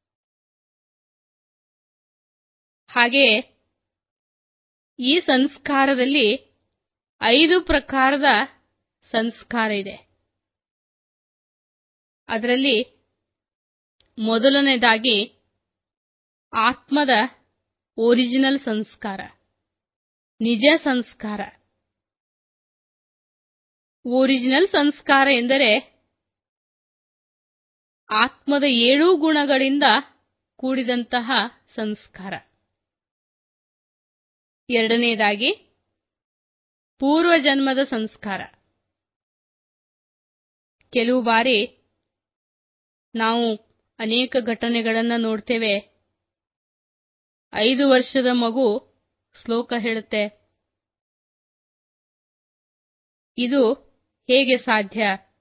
ಹಾಗೆಯೇ ಈ ಸಂಸ್ಕಾರದಲ್ಲಿ ಐದು ಪ್ರಕಾರದ ಸಂಸ್ಕಾರ ಇದೆ ಅದರಲ್ಲಿ ಮೊದಲನೇದಾಗಿ ಆತ್ಮದ ಒರಿಜಿನಲ್ ಸಂಸ್ಕಾರ ನಿಜ ಸಂಸ್ಕಾರ ಒರಿಜಿನಲ್ ಸಂಸ್ಕಾರ ಎಂದರೆ ಆತ್ಮದ ಏಳೂ ಗುಣಗಳಿಂದ ಕೂಡಿದಂತಹ ಸಂಸ್ಕಾರ ಎರಡನೆಯದಾಗಿ ಪೂರ್ವಜನ್ಮದ ಸಂಸ್ಕಾರ ಕೆಲವು ಬಾರಿ ನಾವು ಅನೇಕ ಘಟನೆಗಳನ್ನು ನೋಡ್ತೇವೆ ಐದು ವರ್ಷದ ಮಗು ಶ್ಲೋಕ ಹೇಳುತ್ತೆ ಇದು ಹೇಗೆ ಸಾಧ್ಯ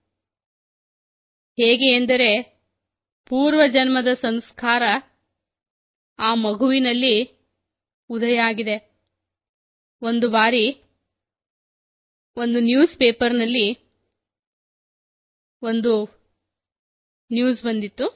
ಹೇಗೆ ಎಂದರೆ ಪೂರ್ವಜನ್ಮದ ಸಂಸ್ಕಾರ ಆ ಮಗುವಿನಲ್ಲಿ ಉದಯ ಆಗಿದೆ ಒಂದು ಬಾರಿ ಒಂದು ನ್ಯೂಸ್ ಪೇಪರ್ನಲ್ಲಿ ಒಂದು ನ್ಯೂಸ್ ಬಂದಿತ್ತು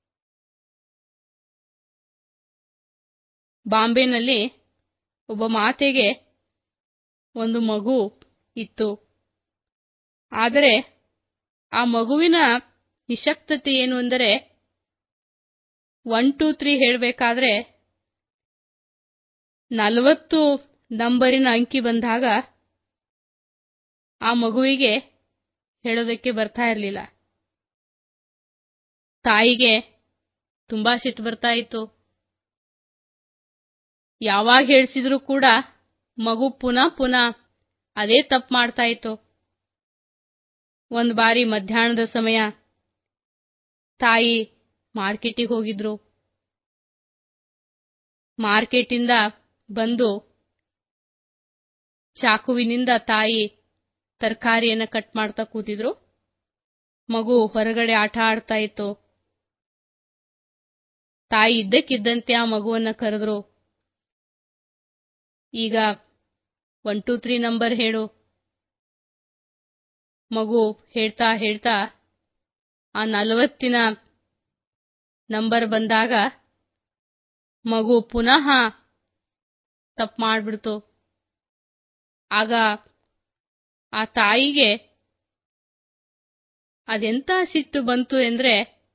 ಬಾಂಬೆನಲ್ಲಿ ಒಬ್ಬ ಮಾತೆಗೆ ಒಂದು ಮಗು ಇತ್ತು ಆದರೆ ಆ ಮಗುವಿನ ನಿಶಕ್ತತೆ ಏನು ಅಂದರೆ ಒನ್ ಟೂ ತ್ರೀ ಹೇಳಬೇಕಾದ್ರೆ ನಲವತ್ತು ನಂಬರಿನ ಅಂಕಿ ಬಂದಾಗ ಆ ಮಗುವಿಗೆ ಹೇಳೋದಕ್ಕೆ ಬರ್ತಾ ಇರಲಿಲ್ಲ ತಾಯಿಗೆ ತುಂಬಾ ಸಿಟ್ಟು ಬರ್ತಾ ಇತ್ತು ಯಾವಾಗ ಹೇಳಿಸಿದ್ರೂ ಕೂಡ ಮಗು ಪುನಃ ಪುನಃ ಅದೇ ತಪ್ಪು ಮಾಡ್ತಾ ಇತ್ತು ಒಂದು ಬಾರಿ ಮಧ್ಯಾಹ್ನದ ಸಮಯ ತಾಯಿ ಮಾರ್ಕೆಟಿಗೆ ಹೋಗಿದ್ರು ಮಾರ್ಕೆಟಿಂದ ಬಂದು ಚಾಕುವಿನಿಂದ ತಾಯಿ ತರಕಾರಿಯನ್ನ ಕಟ್ ಮಾಡ್ತಾ ಕೂತಿದ್ರು ಮಗು ಹೊರಗಡೆ ಆಟ ಆಡ್ತಾ ಇತ್ತು ತಾಯಿ ಇದ್ದಕ್ಕಿದ್ದಂತೆ ಆ ಮಗುವನ್ನ ಕರೆದ್ರು ಈಗ ಒನ್ ಟೂ ತ್ರೀ ನಂಬರ್ ಹೇಳು ಮಗು ಹೇಳ್ತಾ ಹೇಳ್ತಾ ಆ ನಲವತ್ತಿನ ನಂಬರ್ ಬಂದಾಗ ಮಗು ಪುನಃ ತಪ್ಪು ಮಾಡಿಬಿಡ್ತು ಆಗ ಆ ತಾಯಿಗೆ ಅದೆಂತ ಸಿಟ್ಟು ಬಂತು ಎಂದ್ರೆ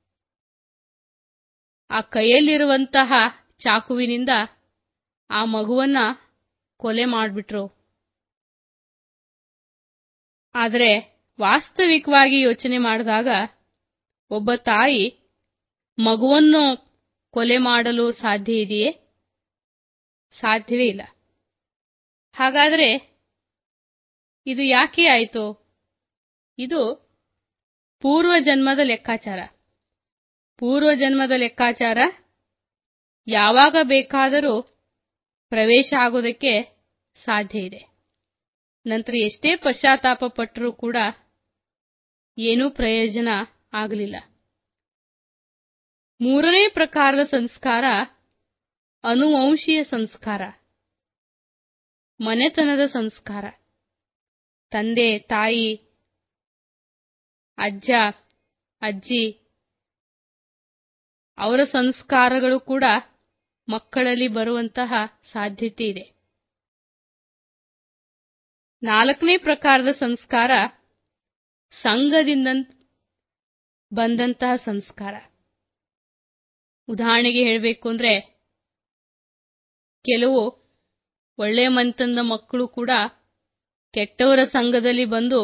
ಆ ಕೈಯಲ್ಲಿರುವಂತಹ ಚಾಕುವಿನಿಂದ ಆ ಮಗುವನ್ನ ಕೊಲೆ ಮಾಡಿಬಿಟ್ರು ಆದರೆ ವಾಸ್ತವಿಕವಾಗಿ ಯೋಚನೆ ಮಾಡಿದಾಗ ಒಬ್ಬ ತಾಯಿ ಮಗುವನ್ನು ಕೊಲೆ ಮಾಡಲು ಸಾಧ್ಯ ಇದೆಯೇ ಸಾಧ್ಯವೇ ಇಲ್ಲ ಹಾಗಾದರೆ ಇದು ಯಾಕೆ ಆಯಿತು ಇದು ಪೂರ್ವಜನ್ಮದ ಲೆಕ್ಕಾಚಾರ ಪೂರ್ವಜನ್ಮದ ಲೆಕ್ಕಾಚಾರ ಯಾವಾಗ ಬೇಕಾದರೂ ಪ್ರವೇಶ ಆಗೋದಕ್ಕೆ ಸಾಧ್ಯ ಇದೆ ನಂತರ ಎಷ್ಟೇ ಪಶ್ಚಾತ್ತಾಪ ಪಟ್ಟರೂ ಕೂಡ ಏನೂ ಪ್ರಯೋಜನ ಆಗಲಿಲ್ಲ ಮೂರನೇ ಪ್ರಕಾರದ ಸಂಸ್ಕಾರ ಅನುವಂಶೀಯ ಸಂಸ್ಕಾರ ಮನೆತನದ ಸಂಸ್ಕಾರ ತಂದೆ ತಾಯಿ ಅಜ್ಜ ಅಜ್ಜಿ ಅವರ ಸಂಸ್ಕಾರಗಳು ಕೂಡ ಮಕ್ಕಳಲ್ಲಿ ಬರುವಂತಹ ಸಾಧ್ಯತೆ ಇದೆ ನಾಲ್ಕನೇ ಪ್ರಕಾರದ ಸಂಸ್ಕಾರ ಸಂಘದಿಂದ ಬಂದಂತಹ ಸಂಸ್ಕಾರ ಉದಾಹರಣೆಗೆ ಹೇಳಬೇಕು ಅಂದ್ರೆ ಕೆಲವು ಒಳ್ಳೆಯ ಮನೆತನದ ಮಕ್ಕಳು ಕೂಡ ಕೆಟ್ಟವರ ಸಂಘದಲ್ಲಿ ಬಂದು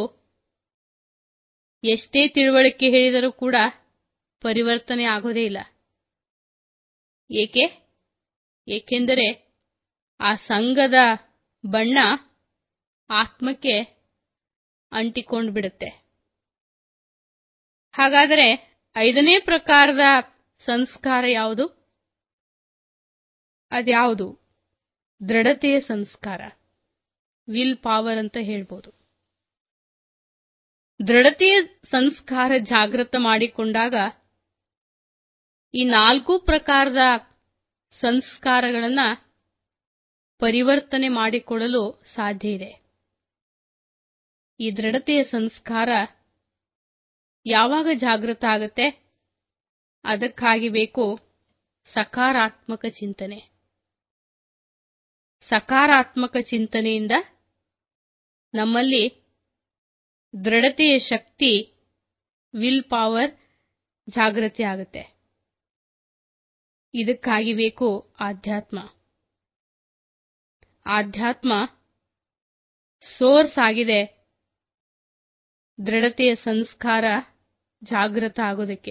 ಎಷ್ಟೇ ತಿಳುವಳಿಕೆ ಹೇಳಿದರೂ ಕೂಡ ಪರಿವರ್ತನೆ ಆಗೋದೇ ಇಲ್ಲ ಏಕೆ ಏಕೆಂದರೆ ಆ ಸಂಘದ ಬಣ್ಣ ಆತ್ಮಕ್ಕೆ ಅಂಟಿಕೊಂಡು ಬಿಡುತ್ತೆ ಹಾಗಾದರೆ ಐದನೇ ಪ್ರಕಾರದ ಸಂಸ್ಕಾರ ಯಾವುದು ಅದ್ಯಾವುದು ದೃಢತೆಯ ಸಂಸ್ಕಾರ ವಿಲ್ ಪವರ್ ಅಂತ ಹೇಳ್ಬೋದು ದೃಢತೆಯ ಸಂಸ್ಕಾರ ಜಾಗೃತ ಮಾಡಿಕೊಂಡಾಗ ಈ ನಾಲ್ಕು ಪ್ರಕಾರದ ಸಂಸ್ಕಾರಗಳನ್ನ ಪರಿವರ್ತನೆ ಮಾಡಿಕೊಳ್ಳಲು ಸಾಧ್ಯ ಇದೆ ಈ ದೃಢತೆಯ ಸಂಸ್ಕಾರ ಯಾವಾಗ ಜಾಗೃತ ಆಗುತ್ತೆ ಅದಕ್ಕಾಗಿ ಬೇಕು ಸಕಾರಾತ್ಮಕ ಚಿಂತನೆ ಸಕಾರಾತ್ಮಕ ಚಿಂತನೆಯಿಂದ ನಮ್ಮಲ್ಲಿ ದೃಢತೆಯ ಶಕ್ತಿ ವಿಲ್ ಪವರ್ ಜಾಗೃತಿ ಆಗುತ್ತೆ ಇದಕ್ಕಾಗಿ ಬೇಕು ಆಧ್ಯಾತ್ಮ ಆಧ್ಯಾತ್ಮ ಸೋರ್ಸ್ ಆಗಿದೆ ದೃಢತೆಯ ಸಂಸ್ಕಾರ ಜಾಗೃತ ಆಗೋದಕ್ಕೆ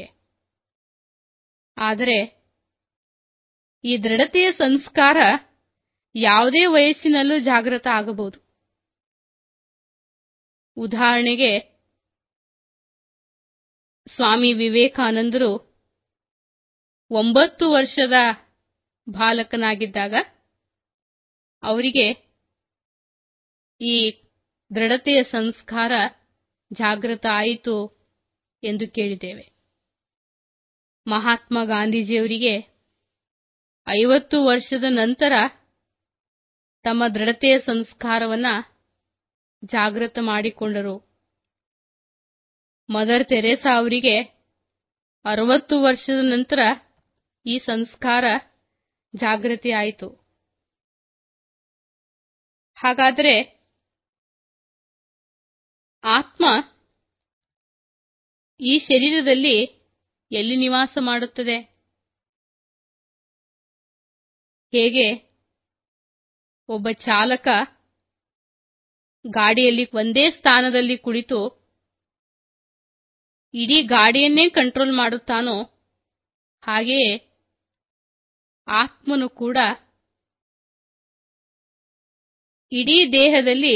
ಆದರೆ ಈ ದೃಢತೆಯ ಸಂಸ್ಕಾರ ಯಾವುದೇ ವಯಸ್ಸಿನಲ್ಲೂ ಜಾಗೃತ ಆಗಬಹುದು ಉದಾಹರಣೆಗೆ ಸ್ವಾಮಿ ವಿವೇಕಾನಂದರು ಒಂಬತ್ತು ವರ್ಷದ ಬಾಲಕನಾಗಿದ್ದಾಗ ಅವರಿಗೆ ಈ ದೃಢತೆಯ ಸಂಸ್ಕಾರ ಜಾಗೃತ ಆಯಿತು ಎಂದು ಕೇಳಿದ್ದೇವೆ ಮಹಾತ್ಮ ಗಾಂಧೀಜಿಯವರಿಗೆ ಐವತ್ತು ವರ್ಷದ ನಂತರ ತಮ್ಮ ದೃಢತೆಯ ಸಂಸ್ಕಾರವನ್ನ ಜಾಗೃತ ಮಾಡಿಕೊಂಡರು ಮದರ್ ತೆರೇಸಾ ಅವರಿಗೆ ಅರವತ್ತು ವರ್ಷದ ನಂತರ ಈ ಸಂಸ್ಕಾರ ಜಾಗೃತಿ ಆಯಿತು ಹಾಗಾದರೆ ಆತ್ಮ ಈ ಶರೀರದಲ್ಲಿ ಎಲ್ಲಿ ನಿವಾಸ ಮಾಡುತ್ತದೆ ಹೇಗೆ ಒಬ್ಬ ಚಾಲಕ ಗಾಡಿಯಲ್ಲಿ ಒಂದೇ ಸ್ಥಾನದಲ್ಲಿ ಕುಳಿತು ಇಡೀ ಗಾಡಿಯನ್ನೇ ಕಂಟ್ರೋಲ್ ಮಾಡುತ್ತಾನೋ ಹಾಗೆಯೇ ಆತ್ಮನು ಕೂಡ ಇಡೀ ದೇಹದಲ್ಲಿ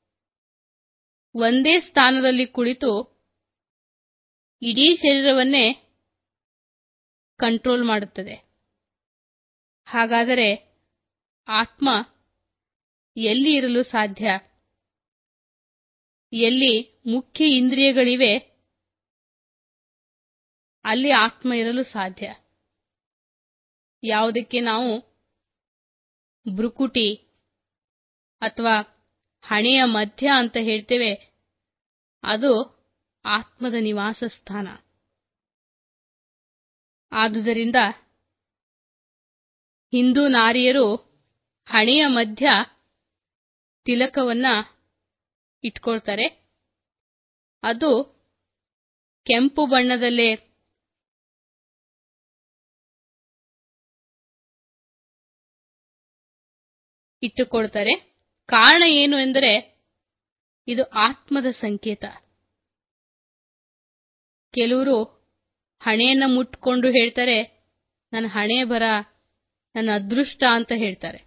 ಒಂದೇ ಸ್ಥಾನದಲ್ಲಿ ಕುಳಿತು ಇಡೀ ಶರೀರವನ್ನೇ ಕಂಟ್ರೋಲ್ ಮಾಡುತ್ತದೆ ಹಾಗಾದರೆ ಆತ್ಮ ಎಲ್ಲಿ ಇರಲು ಸಾಧ್ಯ ಎಲ್ಲಿ ಮುಖ್ಯ ಇಂದ್ರಿಯಗಳಿವೆ ಅಲ್ಲಿ ಆತ್ಮ ಇರಲು ಸಾಧ್ಯ ಯಾವುದಕ್ಕೆ ನಾವು ಬ್ರುಕುಟಿ ಅಥವಾ ಹಣೆಯ ಮಧ್ಯ ಅಂತ ಹೇಳ್ತೇವೆ ಅದು ಆತ್ಮದ ನಿವಾಸ ಸ್ಥಾನ ಆದುದರಿಂದ ಹಿಂದೂ ನಾರಿಯರು ಹಣೆಯ ಮಧ್ಯ ತಿಲಕವನ್ನ ಇಟ್ಕೊಳ್ತಾರೆ ಅದು ಕೆಂಪು ಬಣ್ಣದಲ್ಲೇ ಇಟ್ಟುಕೊಳ್ತಾರೆ ಕಾರಣ ಏನು ಎಂದರೆ ಇದು ಆತ್ಮದ ಸಂಕೇತ ಕೆಲವರು ಹಣೆಯನ್ನ ಮುಟ್ಕೊಂಡು ಹೇಳ್ತಾರೆ ನನ್ನ ಹಣೆ ಬರ ನನ್ನ ಅದೃಷ್ಟ ಅಂತ ಹೇಳ್ತಾರೆ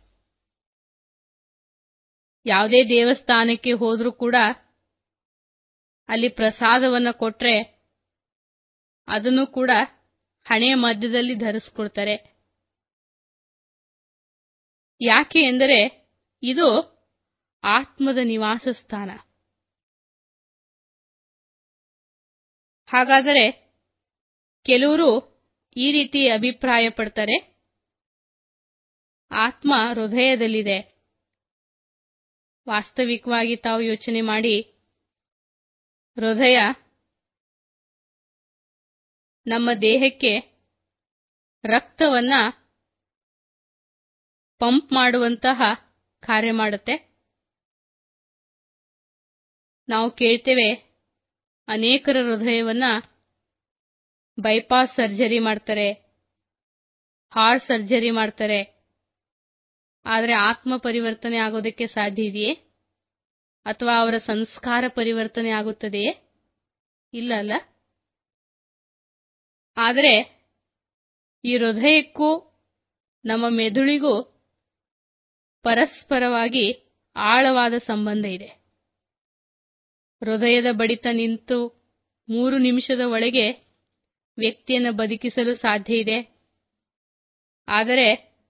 ಯಾವುದೇ ದೇವಸ್ಥಾನಕ್ಕೆ ಹೋದ್ರೂ ಕೂಡ ಅಲ್ಲಿ ಪ್ರಸಾದವನ್ನ ಕೊಟ್ರೆ ಅದನ್ನು ಕೂಡ ಹಣೆಯ ಮಧ್ಯದಲ್ಲಿ ಧರಿಸ್ಕೊಳ್ತಾರೆ ಯಾಕೆ ಎಂದರೆ ಇದು ಆತ್ಮದ ನಿವಾಸ ಸ್ಥಾನ ಹಾಗಾದರೆ ಕೆಲವರು ಈ ರೀತಿ ಅಭಿಪ್ರಾಯ ಪಡ್ತಾರೆ ಆತ್ಮ ಹೃದಯದಲ್ಲಿದೆ ವಾಸ್ತವಿಕವಾಗಿ ತಾವು ಯೋಚನೆ ಮಾಡಿ ಹೃದಯ ನಮ್ಮ ದೇಹಕ್ಕೆ ರಕ್ತವನ್ನ ಪಂಪ್ ಮಾಡುವಂತಹ ಕಾರ್ಯ ಮಾಡುತ್ತೆ ನಾವು ಕೇಳ್ತೇವೆ ಅನೇಕರ ಹೃದಯವನ್ನ ಬೈಪಾಸ್ ಸರ್ಜರಿ ಮಾಡ್ತಾರೆ ಹಾರ್ಟ್ ಸರ್ಜರಿ ಮಾಡ್ತಾರೆ ಆದರೆ ಆತ್ಮ ಪರಿವರ್ತನೆ ಆಗೋದಕ್ಕೆ ಸಾಧ್ಯ ಇದೆಯೇ ಅಥವಾ ಅವರ ಸಂಸ್ಕಾರ ಪರಿವರ್ತನೆ ಆಗುತ್ತದೆಯೇ ಇಲ್ಲ ಅಲ್ಲ ಆದರೆ ಈ ಹೃದಯಕ್ಕೂ ನಮ್ಮ ಮೆದುಳಿಗೂ ಪರಸ್ಪರವಾಗಿ ಆಳವಾದ ಸಂಬಂಧ ಇದೆ ಹೃದಯದ ಬಡಿತ ನಿಂತು ಮೂರು ನಿಮಿಷದ ಒಳಗೆ ವ್ಯಕ್ತಿಯನ್ನು ಬದುಕಿಸಲು ಸಾಧ್ಯ ಇದೆ ಆದರೆ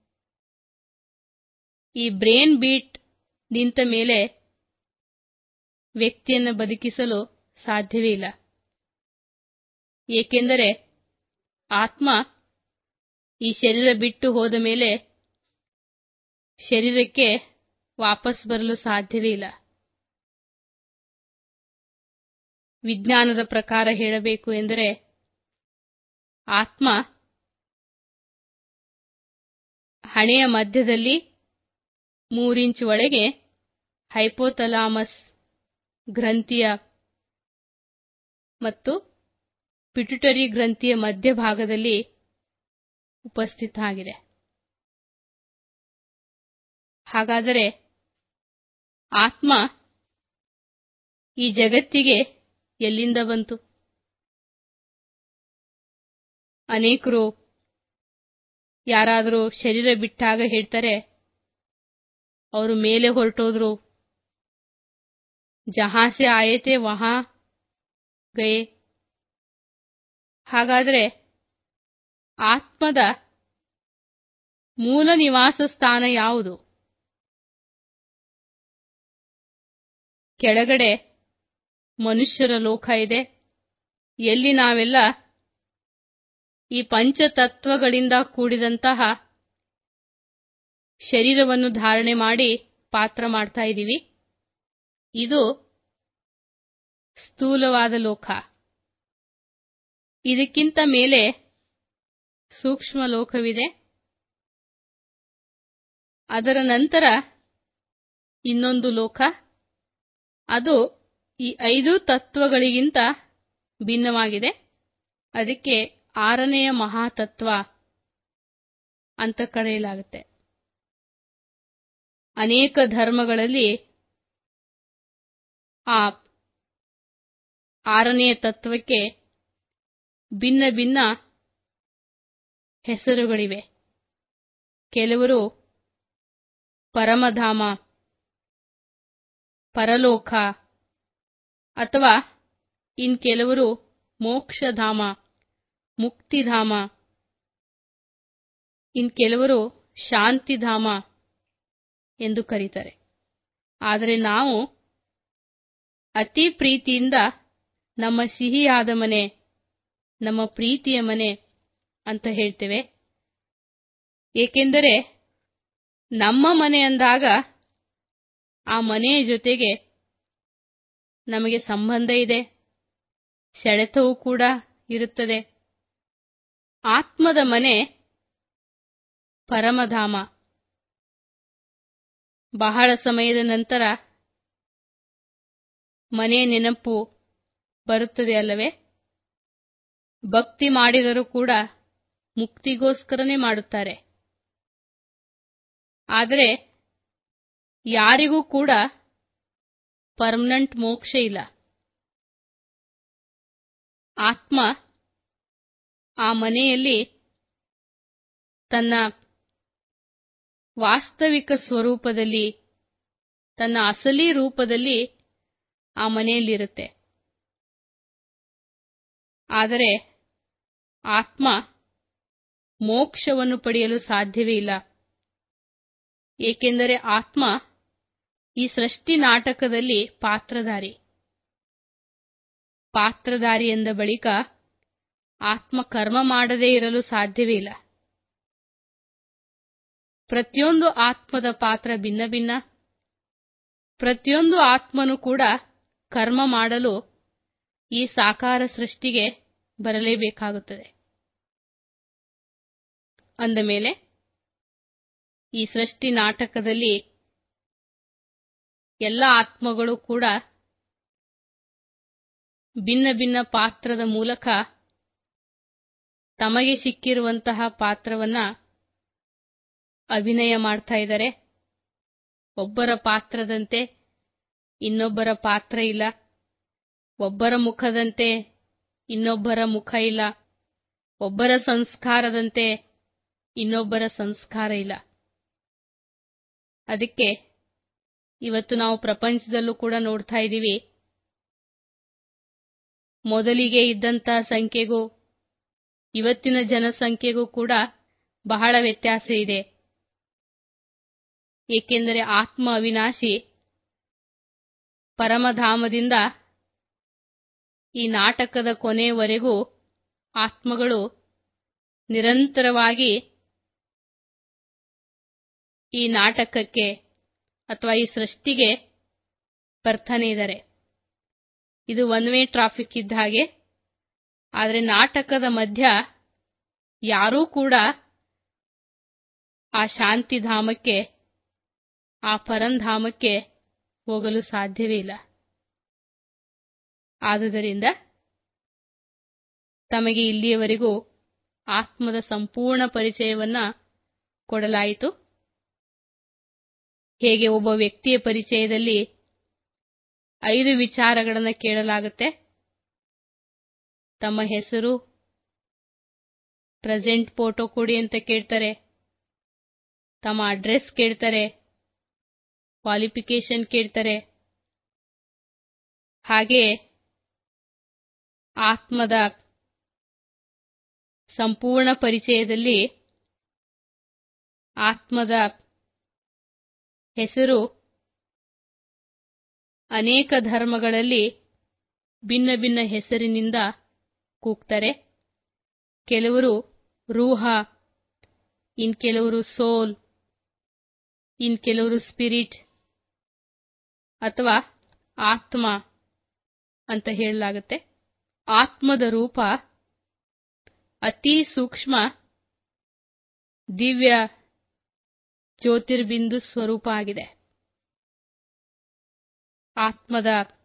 ಈ ಬ್ರೇನ್ ಬೀಟ್ ನಿಂತ ಮೇಲೆ ವ್ಯಕ್ತಿಯನ್ನು ಬದುಕಿಸಲು ಸಾಧ್ಯವೇ ಇಲ್ಲ ಏಕೆಂದರೆ ಆತ್ಮ ಈ ಶರೀರ ಬಿಟ್ಟು ಹೋದ ಮೇಲೆ ಶರೀರಕ್ಕೆ ವಾಪಸ್ ಬರಲು ಸಾಧ್ಯವೇ ಇಲ್ಲ ವಿಜ್ಞಾನದ ಪ್ರಕಾರ ಹೇಳಬೇಕು ಎಂದರೆ ಆತ್ಮ ಹಣೆಯ ಮಧ್ಯದಲ್ಲಿ ಮೂರಿಂಚ್ ಒಳಗೆ ಹೈಪೋಥಲಾಮಸ್ ಗ್ರಂಥಿಯ ಮತ್ತು ಪಿಟ್ಯುಟರಿ ಗ್ರಂಥಿಯ ಮಧ್ಯಭಾಗದಲ್ಲಿ ಉಪಸ್ಥಿತ ಆಗಿದೆ ಹಾಗಾದರೆ ಆತ್ಮ ಈ ಜಗತ್ತಿಗೆ ಎಲ್ಲಿಂದ ಬಂತು ಅನೇಕರು ಯಾರಾದರೂ ಶರೀರ ಬಿಟ್ಟಾಗ ಹೇಳ್ತಾರೆ ಅವರು ಮೇಲೆ ಹೊರಟೋದ್ರು ಜಹಾಂ ಸೆ ಆಯೆ ತೆ ವಹಾಂ ಗಯೆ ಹಾಗಾದರೆ ಆತ್ಮದ ಮೂಲ ನಿವಾಸ ಸ್ಥಾನ ಯಾವುದು ಕೆಳಗಡೆ ಮನುಷ್ಯರ ಲೋಕ ಇದೆ ಎಲ್ಲಿ ನಾವೆಲ್ಲ ಈ ಪಂಚತತ್ವಗಳಿಂದ ಕೂಡಿದಂತಹ ಶರೀರವನ್ನು ಧಾರಣೆ ಮಾಡಿ ಪಾತ್ರ ಮಾಡ್ತಾ ಇದ್ದೀವಿ ಇದು ಸ್ಥೂಲವಾದ ಲೋಕ ಇದಕ್ಕಿಂತ ಮೇಲೆ ಸೂಕ್ಷ್ಮ ಲೋಕವಿದೆ ಅದರ ನಂತರ ಇನ್ನೊಂದು ಲೋಕ ಅದು ಈ ಐದು ತತ್ವಗಳಿಗಿಂತ ಭಿನ್ನವಾಗಿದೆ ಅದಕ್ಕೆ ಆರನೆಯ ಮಹಾತತ್ವ ಅಂತ ಕರೆಯಲಾಗುತ್ತೆ ಅನೇಕ ಧರ್ಮಗಳಲ್ಲಿ ಆ ಆರನೆಯ ತತ್ವಕ್ಕೆ ಭಿನ್ನ ಭಿನ್ನ ಹೆಸರುಗಳಿವೆ ಕೆಲವರು ಪರಮಧಾಮ ಪರಲೋಕ ಅಥವಾ ಇನ್ ಕೆಲವರು ಮೋಕ್ಷಧಾಮ ಮುಕ್ತಿಧಾಮ ಇನ್ ಕೆಲವರು ಶಾಂತಿಧಾಮ ಎಂದು ಕರೀತಾರೆ ಆದರೆ ನಾವು ಅತಿ ಪ್ರೀತಿಯಿಂದ ನಮ್ಮ ಸಿಹಿಯಾದ ಮನೆ ನಮ್ಮ ಪ್ರೀತಿಯ ಮನೆ ಅಂತ ಹೇಳ್ತೇವೆ ಏಕೆಂದರೆ ನಮ್ಮ ಮನೆ ಅಂದಾಗ ಆ ಮನೆಯ ಜೊತೆಗೆ ನಮಗೆ ಸಂಬಂಧ ಇದೆ ಸೆಳೆತವೂ ಕೂಡ ಇರುತ್ತದೆ ಆತ್ಮದ ಮನೆ ಪರಮಧಾಮ ಬಹಳ ಸಮಯದ ನಂತರ ಮನೆ ನೆನಪು ಬರುತ್ತದೆ ಅಲ್ಲವೇ ಭಕ್ತಿ ಮಾಡಿದರೂ ಕೂಡ ಮುಕ್ತಿಗೋಸ್ಕರನೇ ಮಾಡುತ್ತಾರೆ ಆದರೆ ಯಾರಿಗೂ ಕೂಡ ಪರ್ಮನೆಂಟ್ ಮೋಕ್ಷ ಇಲ್ಲ ಆತ್ಮ ಆ ಮನೆಯಲ್ಲಿ ತನ್ನ ವಾಸ್ತವಿಕ ಸ್ವರೂಪದಲ್ಲಿ ತನ್ನ ಅಸಲಿ ರೂಪದಲ್ಲಿ ಆ ಮನೆಯಲ್ಲಿರುತ್ತೆ ಆದರೆ ಆತ್ಮ ಮೋಕ್ಷವನ್ನು ಪಡೆಯಲು ಸಾಧ್ಯವೇ ಇಲ್ಲ ಏಕೆಂದರೆ ಆತ್ಮ ಈ ಸೃಷ್ಟಿ ನಾಟಕದಲ್ಲಿ ಪಾತ್ರಧಾರಿ ಪಾತ್ರಧಾರಿ ಎಂದ ಬಳಿಕ ಆತ್ಮ ಕರ್ಮ ಮಾಡದೇ ಇರಲು ಸಾಧ್ಯವೇ ಇಲ್ಲ ಪ್ರತಿಯೊಂದು ಆತ್ಮದ ಪಾತ್ರ ಭಿನ್ನ ಭಿನ್ನ ಪ್ರತಿಯೊಂದು ಆತ್ಮನು ಕೂಡ ಕರ್ಮ ಮಾಡಲು ಈ ಸಾಕಾರ ಸೃಷ್ಟಿಗೆ ಬರಲೇಬೇಕಾಗುತ್ತದೆ ಅಂದ ಮೇಲೆ ಈ ಸೃಷ್ಟಿ ನಾಟಕದಲ್ಲಿ ಎಲ್ಲ ಆತ್ಮಗಳು ಕೂಡ ಭಿನ್ನ ಭಿನ್ನ ಪಾತ್ರದ ಮೂಲಕ ತಮಗೆ ಸಿಕ್ಕಿರುವಂತಹ ಪಾತ್ರವನ್ನ ಅಭಿನಯ ಮಾಡ್ತಾ ಇದ್ದಾರೆ ಒಬ್ಬರ ಪಾತ್ರದಂತೆ ಇನ್ನೊಬ್ಬರ ಪಾತ್ರ ಇಲ್ಲ ಒಬ್ಬರ ಮುಖದಂತೆ ಇನ್ನೊಬ್ಬರ ಮುಖ ಇಲ್ಲ ಒಬ್ಬರ ಸಂಸ್ಕಾರದಂತೆ ಇನ್ನೊಬ್ಬರ ಸಂಸ್ಕಾರ ಇಲ್ಲ ಅದಕ್ಕೆ ಇವತ್ತು ನಾವು ಪ್ರಪಂಚದಲ್ಲೂ ಕೂಡ ನೋಡ್ತಾ ಇದ್ದೀವಿ ಮೊದಲಿಗೆ ಇದ್ದಂಥ ಸಂಖ್ಯೆಗೂ ಇವತ್ತಿನ ಜನಸಂಖ್ಯೆಗೂ ಕೂಡ ಬಹಳ ವ್ಯತ್ಯಾಸ ಇದೆ ಏಕೆಂದರೆ ಆತ್ಮ ಅವಿನಾಶಿ ಪರಮಧಾಮದಿಂದ ಈ ನಾಟಕದ ಕೊನೆಯವರೆಗೂ ಆತ್ಮಗಳು ನಿರಂತರವಾಗಿ ಈ ನಾಟಕಕ್ಕೆ ಅಥವಾ ಈ ಸೃಷ್ಟಿಗೆ ಬರ್ತಾನೆ ಇದ್ದಾರೆ ಇದು ಒನ್ ವೇ ಟ್ರಾಫಿಕ್ ಇದ್ದ ಹಾಗೆ ಆದರೆ ನಾಟಕದ ಮಧ್ಯ ಯಾರೂ ಕೂಡ ಆ ಶಾಂತಿಧಾಮಕ್ಕೆ ಆ ಪರಂಧಾಮಕ್ಕೆ ಹೋಗಲು ಸಾಧ್ಯವೇ ಇಲ್ಲ ಆದುದರಿಂದ ತಮಗೆ ಇಲ್ಲಿಯವರೆಗೂ ಆತ್ಮದ ಸಂಪೂರ್ಣ ಪರಿಚಯವನ್ನ ಕೊಡಲಾಯಿತು ಹೇಗೆ ಒಬ್ಬ ವ್ಯಕ್ತಿಯ ಪರಿಚಯದಲ್ಲಿ ಐದು ವಿಚಾರಗಳನ್ನು ಕೇಳಲಾಗುತ್ತೆ ತಮ್ಮ ಹೆಸರು ಪ್ರೆಸೆಂಟ್ ಫೋಟೋ ಕೊಡಿ ಅಂತ ಕೇಳ್ತಾರೆ ತಮ್ಮ ಅಡ್ರೆಸ್ ಕೇಳ್ತಾರೆ ಕ್ವಾಲಿಫಿಕೇಶನ್ ಕೇಳ್ತಾರೆ ಹಾಗೆ ಆತ್ಮದ ಸಂಪೂರ್ಣ ಪರಿಚಯದಲ್ಲಿ ಆತ್ಮದ ಹೆಸರು ಅನೇಕ ಧರ್ಮಗಳಲ್ಲಿ ಭಿನ್ನ ಭಿನ್ನ ಹೆಸರಿನಿಂದ ಕೂಗ್ತಾರೆ ಕೆಲವರು ರೂಹ ಇನ್ ಕೆಲವರು ಸೋಲ್ ಇನ್ ಕೆಲವರು ಸ್ಪಿರಿಟ್ ಅಥವಾ ಆತ್ಮ ಅಂತ ಹೇಳಲಾಗುತ್ತೆ ಆತ್ಮದ ರೂಪ ಅತಿ ಸೂಕ್ಷ್ಮ ದಿವ್ಯ ಜ್ಯೋತಿರ್ಬಿಂದು ಸ್ವರೂಪ ಆಗಿದೆ ಆತ್ಮದ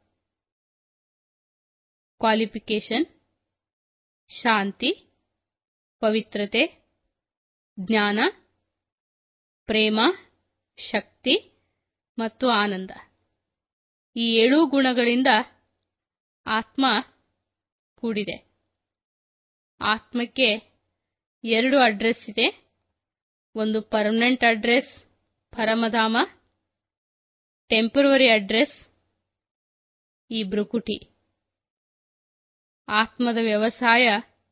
ಕ್ವಾಲಿಫಿಕೇಶನ್ ಶಾಂತಿ ಪವಿತ್ರತೆ ಜ್ಞಾನ ಪ್ರೇಮ ಶಕ್ತಿ ಮತ್ತು ಆನಂದ ಈ ಏಳೂ ಗುಣಗಳಿಂದ ಆತ್ಮ ಕೂಡಿದೆ ಆತ್ಮಕ್ಕೆ ಎರಡು ಅಡ್ರೆಸ್ ಇದೆ ಒಂದು ಪರ್ಮನೆಂಟ್ ಅಡ್ರೆಸ್ ಪರಮಧಾಮ ಟೆಂಪರವರಿ ಅಡ್ರೆಸ್ ಈ ಬ್ರುಕುಟಿ ಆತ್ಮದ ವ್ಯವಸಾಯ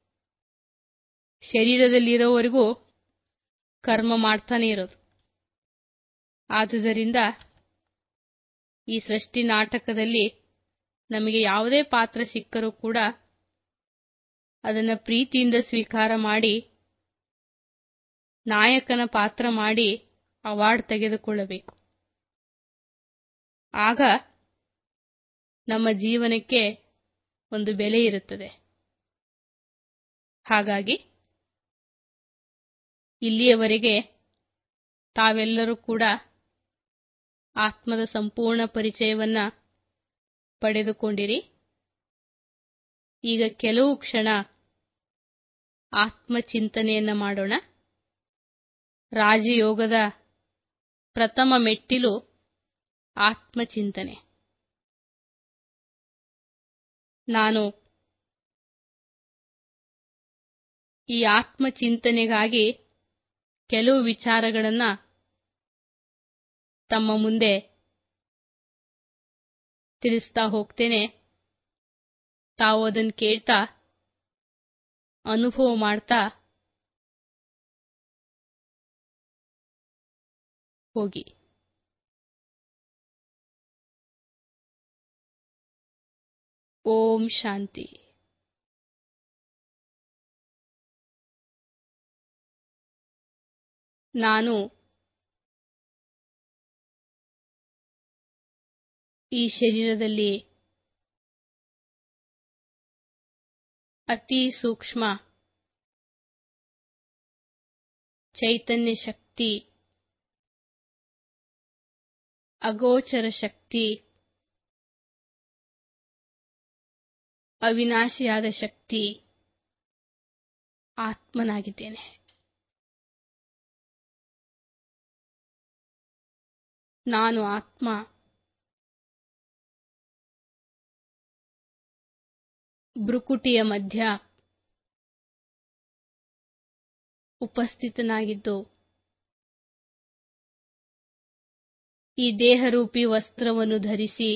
ಶರೀರದಲ್ಲಿರೋವರೆಗೂ ಕರ್ಮ ಮಾಡ್ತಾನೆ ಇರೋದು ಆದುದರಿಂದ ಈ ಸೃಷ್ಟಿ ನಾಟಕದಲ್ಲಿ ನಮಗೆ ಯಾವುದೇ ಪಾತ್ರ ಸಿಕ್ಕರೂ ಕೂಡ ಅದನ್ನು ಪ್ರೀತಿಯಿಂದ ಸ್ವೀಕಾರ ಮಾಡಿ ನಾಯಕನ ಪಾತ್ರ ಮಾಡಿ ಅವಾರ್ಡ್ ತೆಗೆದುಕೊಳ್ಳಬೇಕು ಆಗ ನಮ್ಮ ಜೀವನಕ್ಕೆ ಒಂದು ಬೆಲೆ ಇರುತ್ತದೆ ಹಾಗಾಗಿ ಇಲ್ಲಿಯವರೆಗೆ ತಾವೆಲ್ಲರೂ ಕೂಡ ಆತ್ಮದ ಸಂಪೂರ್ಣ ಪರಿಚಯವನ್ನ ಪಡೆದುಕೊಂಡಿರಿ ಈಗ ಕೆಲವು ಕ್ಷಣ ಆತ್ಮಚಿಂತನೆಯನ್ನ ಮಾಡೋಣ ರಾಜಯೋಗದ ಪ್ರಥಮ ಮೆಟ್ಟಿಲು ಆತ್ಮಚಿಂತನೆ ನಾನು ಈ ಆತ್ಮಚಿಂತನೆಗಾಗಿ ಕೆಲವು ವಿಚಾರಗಳನ್ನ ತಮ್ಮ ಮುಂದೆ ತಿಳಿಸ್ತಾ ಹೋಗ್ತೇನೆ ತಾವು ಅದನ್ನು ಕೇಳ್ತಾ ಅನುಭವ ಮಾಡ್ತಾ ಹೋಗಿ ಓಂ ಶಾಂತಿ ನಾನು ಈ ಶರೀರದಲ್ಲಿ ಅತಿ ಸೂಕ್ಷ್ಮ ಚೈತನ್ಯ ಶಕ್ತಿ ಅಗೋಚರ ಶಕ್ತಿ ಅವಿನಾಶಿಯಾದ ಶಕ್ತಿ ಆತ್ಮನಾಗಿದ್ದೇನೆ ನಾನು ಆತ್ಮ ಬ್ರುಕುಟಿಯ ಮಧ್ಯ ಉಪಸ್ಥಿತನಾಗಿದ್ದು ಈ ದೇಹರೂಪಿ ವಸ್ತ್ರವನ್ನು ಧರಿಸಿ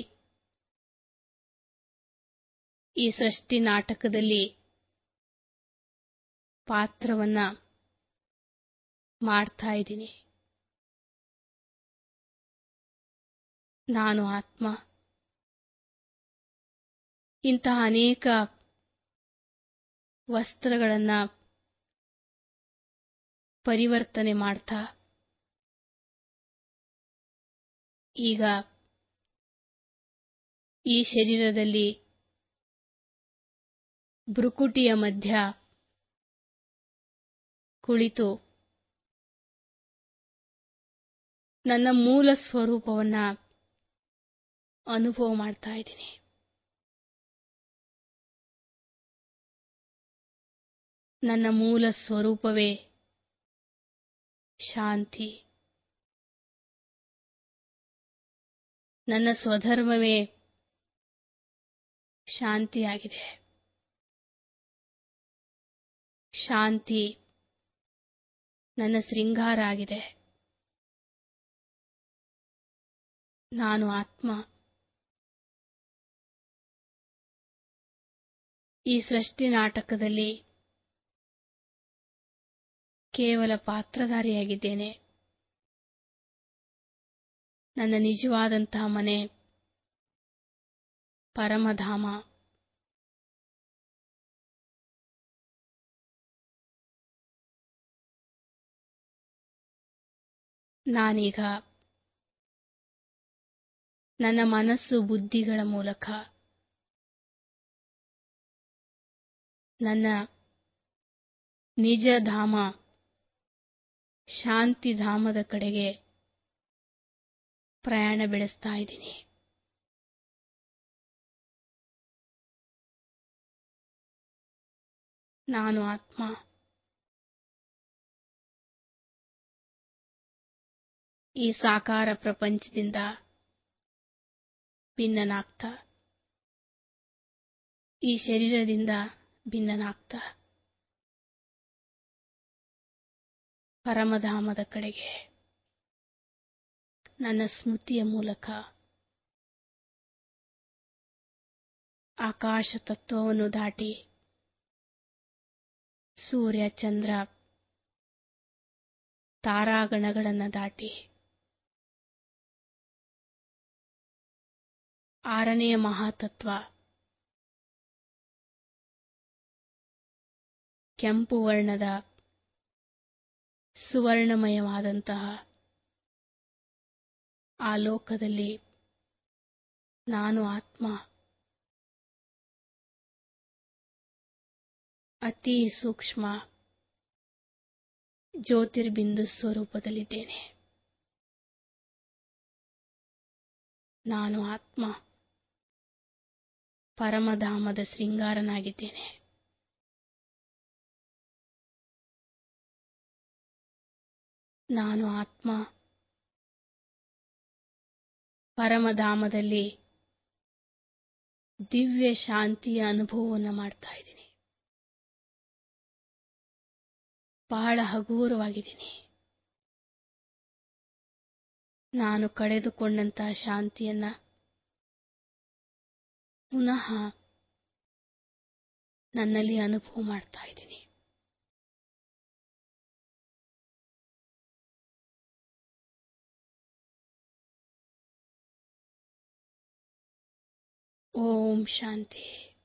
ಈ ಸೃಷ್ಟಿ ನಾಟಕದಲ್ಲಿ ಪಾತ್ರವನ್ನ ಮಾಡ್ತಾ ಇದ್ದೀನಿ ನಾನು ಆತ್ಮ ಇಂತಹ ಅನೇಕ ವಸ್ತ್ರಗಳನ್ನ ಪರಿವರ್ತನೆ ಮಾಡ್ತಾ ಈಗ ಈ ಶರೀರದಲ್ಲಿ ಭ್ರುಕುಟಿಯ ಮಧ್ಯ ಕುಳಿತು ನನ್ನ ಮೂಲ ಸ್ವರೂಪವನ್ನ ಅನುಭವ ಮಾಡ್ತಾ ಇದ್ದೀನಿ ನನ್ನ ಮೂಲ ಸ್ವರೂಪವೇ ಶಾಂತಿ ನನ್ನ ಸ್ವಧರ್ಮವೇ ಶಾಂತಿಯಾಗಿದೆ ಶಾಂತಿ ನನ್ನ ಶೃಂಗಾರ ಆಗಿದೆ ನಾನು ಆತ್ಮ ಈ ಸೃಷ್ಟಿ ನಾಟಕದಲ್ಲಿ ಕೇವಲ ಪಾತ್ರಧಾರಿಯಾಗಿದ್ದೇನೆ ನನ್ನ ನಿಜವಾದಂತಹ ಮನೆ ಪರಮಧಾಮ ನಾನೀಗ ನನ್ನ ಮನಸ್ಸು ಬುದ್ಧಿಗಳ ಮೂಲಕ ನನ್ನ ನಿಜ ಧಾಮ ಶಾಂತಿಧಾಮದ ಕಡೆಗೆ ಪ್ರಯಾಣ ಬೆಳೆಸ್ತಾ ಇದ್ದೀನಿ ನಾನು ಆತ್ಮ ಈ ಸಾಕಾರ ಪ್ರಪಂಚದಿಂದ ಭಿನ್ನನಾಗ್ತಾ ಈ ಶರೀರದಿಂದ ಭಿನ್ನನಾಗ್ತಾ ಪರಮಧಾಮದ ಕಡೆಗೆ ನನ್ನ ಸ್ಮೃತಿಯ ಮೂಲಕ ಆಕಾಶ ತತ್ವವನ್ನು ದಾಟಿ ಸೂರ್ಯ ಚಂದ್ರ ತಾರಾಗಣಗಳನ್ನು ದಾಟಿ ಆರನೆಯ ಮಹಾತತ್ವ ಕೆಂಪು ವರ್ಣದ ಸುವರ್ಣಮಯವಾದಂತಹ ಆ ಲೋಕದಲ್ಲಿ ನಾನು ಆತ್ಮ ಅತಿ ಸೂಕ್ಷ್ಮ ಜ್ಯೋತಿರ್ಬಿಂದು ಸ್ವರೂಪದಲ್ಲಿದ್ದೇನೆ ನಾನು ಆತ್ಮ ಪರಮಧಾಮದ ಶೃಂಗಾರನಾಗಿದ್ದೇನೆ ನಾನು ಆತ್ಮ ಪರಮಧಾಮದಲ್ಲಿ ದಿವ್ಯ ಶಾಂತಿಯ ಅನುಭವವನ್ನು ಮಾಡ್ತಾ ಇದ್ದೀನಿ ಬಹಳ ಹಗೂರವಾಗಿದ್ದೀನಿ ನಾನು ಕಳೆದುಕೊಂಡಂತಹ ಶಾಂತಿಯನ್ನ ಪುನಃ ನನ್ನಲ್ಲಿ ಅನುಭವ ಮಾಡ್ತಾ ಇದ್ದೀನಿ ಓಂ ಶಾಂತಿ